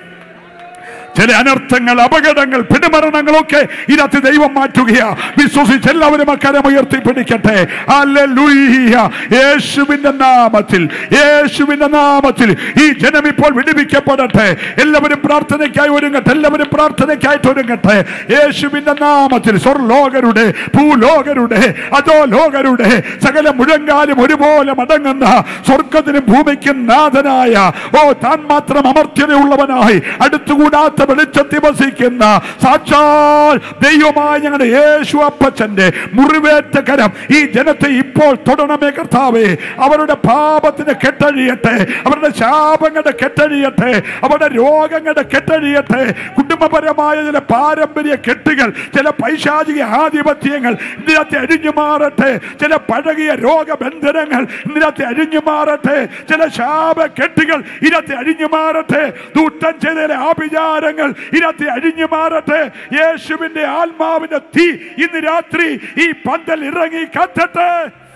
ചില അനർത്ഥങ്ങൾ അപകടങ്ങൾ പിടിമരണങ്ങളൊക്കെ ഇതിനകത്ത് ദൈവം മാറ്റുകയാ വിശ്വസിച്ച് എല്ലാവരും അക്കരം ഉയർത്തി പിടിക്കട്ടെ ഹല്ലേലൂയ. യേശുവിന്റെ നാമത്തിൽ യേശുവിന്റെ നാമത്തിൽ ഈ ജനം ഇപ്പോൾ വിടുവിക്കപ്പെടട്ടെ എല്ലാവരും പ്രാർത്ഥനയ്ക്കായി ഒരുങ്ങട്ടെ എല്ലാവരും പ്രാർത്ഥനയ്ക്കായിട്ട് ഒരുങ്ങട്ടെ യേശുവിന്റെ നാമത്തിൽ സ്വർലോകരുടെ ഭൂലോകരുടെ അതോ ലോകരുടെ സകല മുഴങ്കാലും ഒരുപോലെ മടങ്ങുന്ന സ്വർഗത്തിനും ഭൂമിക്കും നാഥനായ ഓ താൻ മാത്രം അമർത്യതയുള്ളവനായി അടുത്തുകൂടാത്ത വെളിച്ചത്തിൽ വസിക്കുന്ന സാക്ഷാൽ ദൈവമായ ഞങ്ങളുടെ യേശു അപ്പച്ചന്റെ മുറിവേറ്റ കരം ഈ ജനത്തെ ഇപ്പോൾ തൊടണമേ കർത്താവേ അവരുടെ പാപത്തിന് കെട്ടഴിയട്ടെ അവരുടെ ശാപങ്ങളുടെ കെട്ടഴിയട്ടെ അവരുടെ രോഗങ്ങളുടെ കെട്ടഴിയട്ടെ കുടുംബപരമായ ചില പാരമ്പര്യ കെട്ടുകൾ ചില പൈശാചിക ആധിപത്യങ്ങൾ ഇതിനകത്ത് അഴിഞ്ഞു മാറട്ടെ ചില പഴകിയ രോഗബന്ധനങ്ങൾ ഇതിനകത്ത് അഴിഞ്ഞു മാറട്ടെ ചില ശാപ കെട്ടുകൾ ഇതിനകത്ത് അഴിഞ്ഞു മാറട്ടെ ദൂട്ടം ചെയ്ത ചില ആഭിചാരങ്ങൾ ഇതിനകത്ത് അഴിഞ്ഞു മാറട്ടെ യേശുവിന്റെ ആത്മാവിന്റെ തീ ഇന്ന് രാത്രി ഈ പന്തൽ ഇറങ്ങി കത്തട്ടെ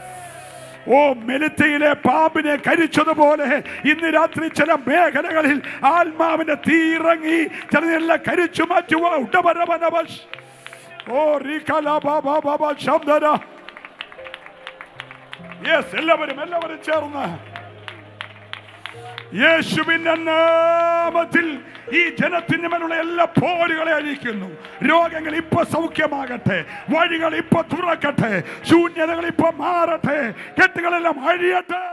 ഓ മെലിത്തയിലെ പാമ്പിനെ കരിച്ചതുപോലെ ഇന്ന് രാത്രി ചില മേഖലകളിൽ ആത്മാവിന്റെ തീ ഇറങ്ങി ചിലതെല്ലാം കരിച്ചു മാറ്റുക ഉടപരവനവശ് ഓ റീകല ബാബ ബാബ ശബ്ദര യെസ് എല്ലാവരും എല്ലാവരും ചേർന്ന് യേശുവിന്റെ നാമത്തിൽ ഈ ജനത്തിന് മേലുള്ള എല്ലാ പോരുകളെ അഴിക്കുന്നു രോഗങ്ങൾ ഇപ്പൊ സൗഖ്യമാകട്ടെ വഴികൾ ഇപ്പൊ തുറക്കട്ടെ ശൂന്യതകൾ ഇപ്പൊ മാറട്ടെ കെട്ടുകളെല്ലാം അഴിയട്ടെ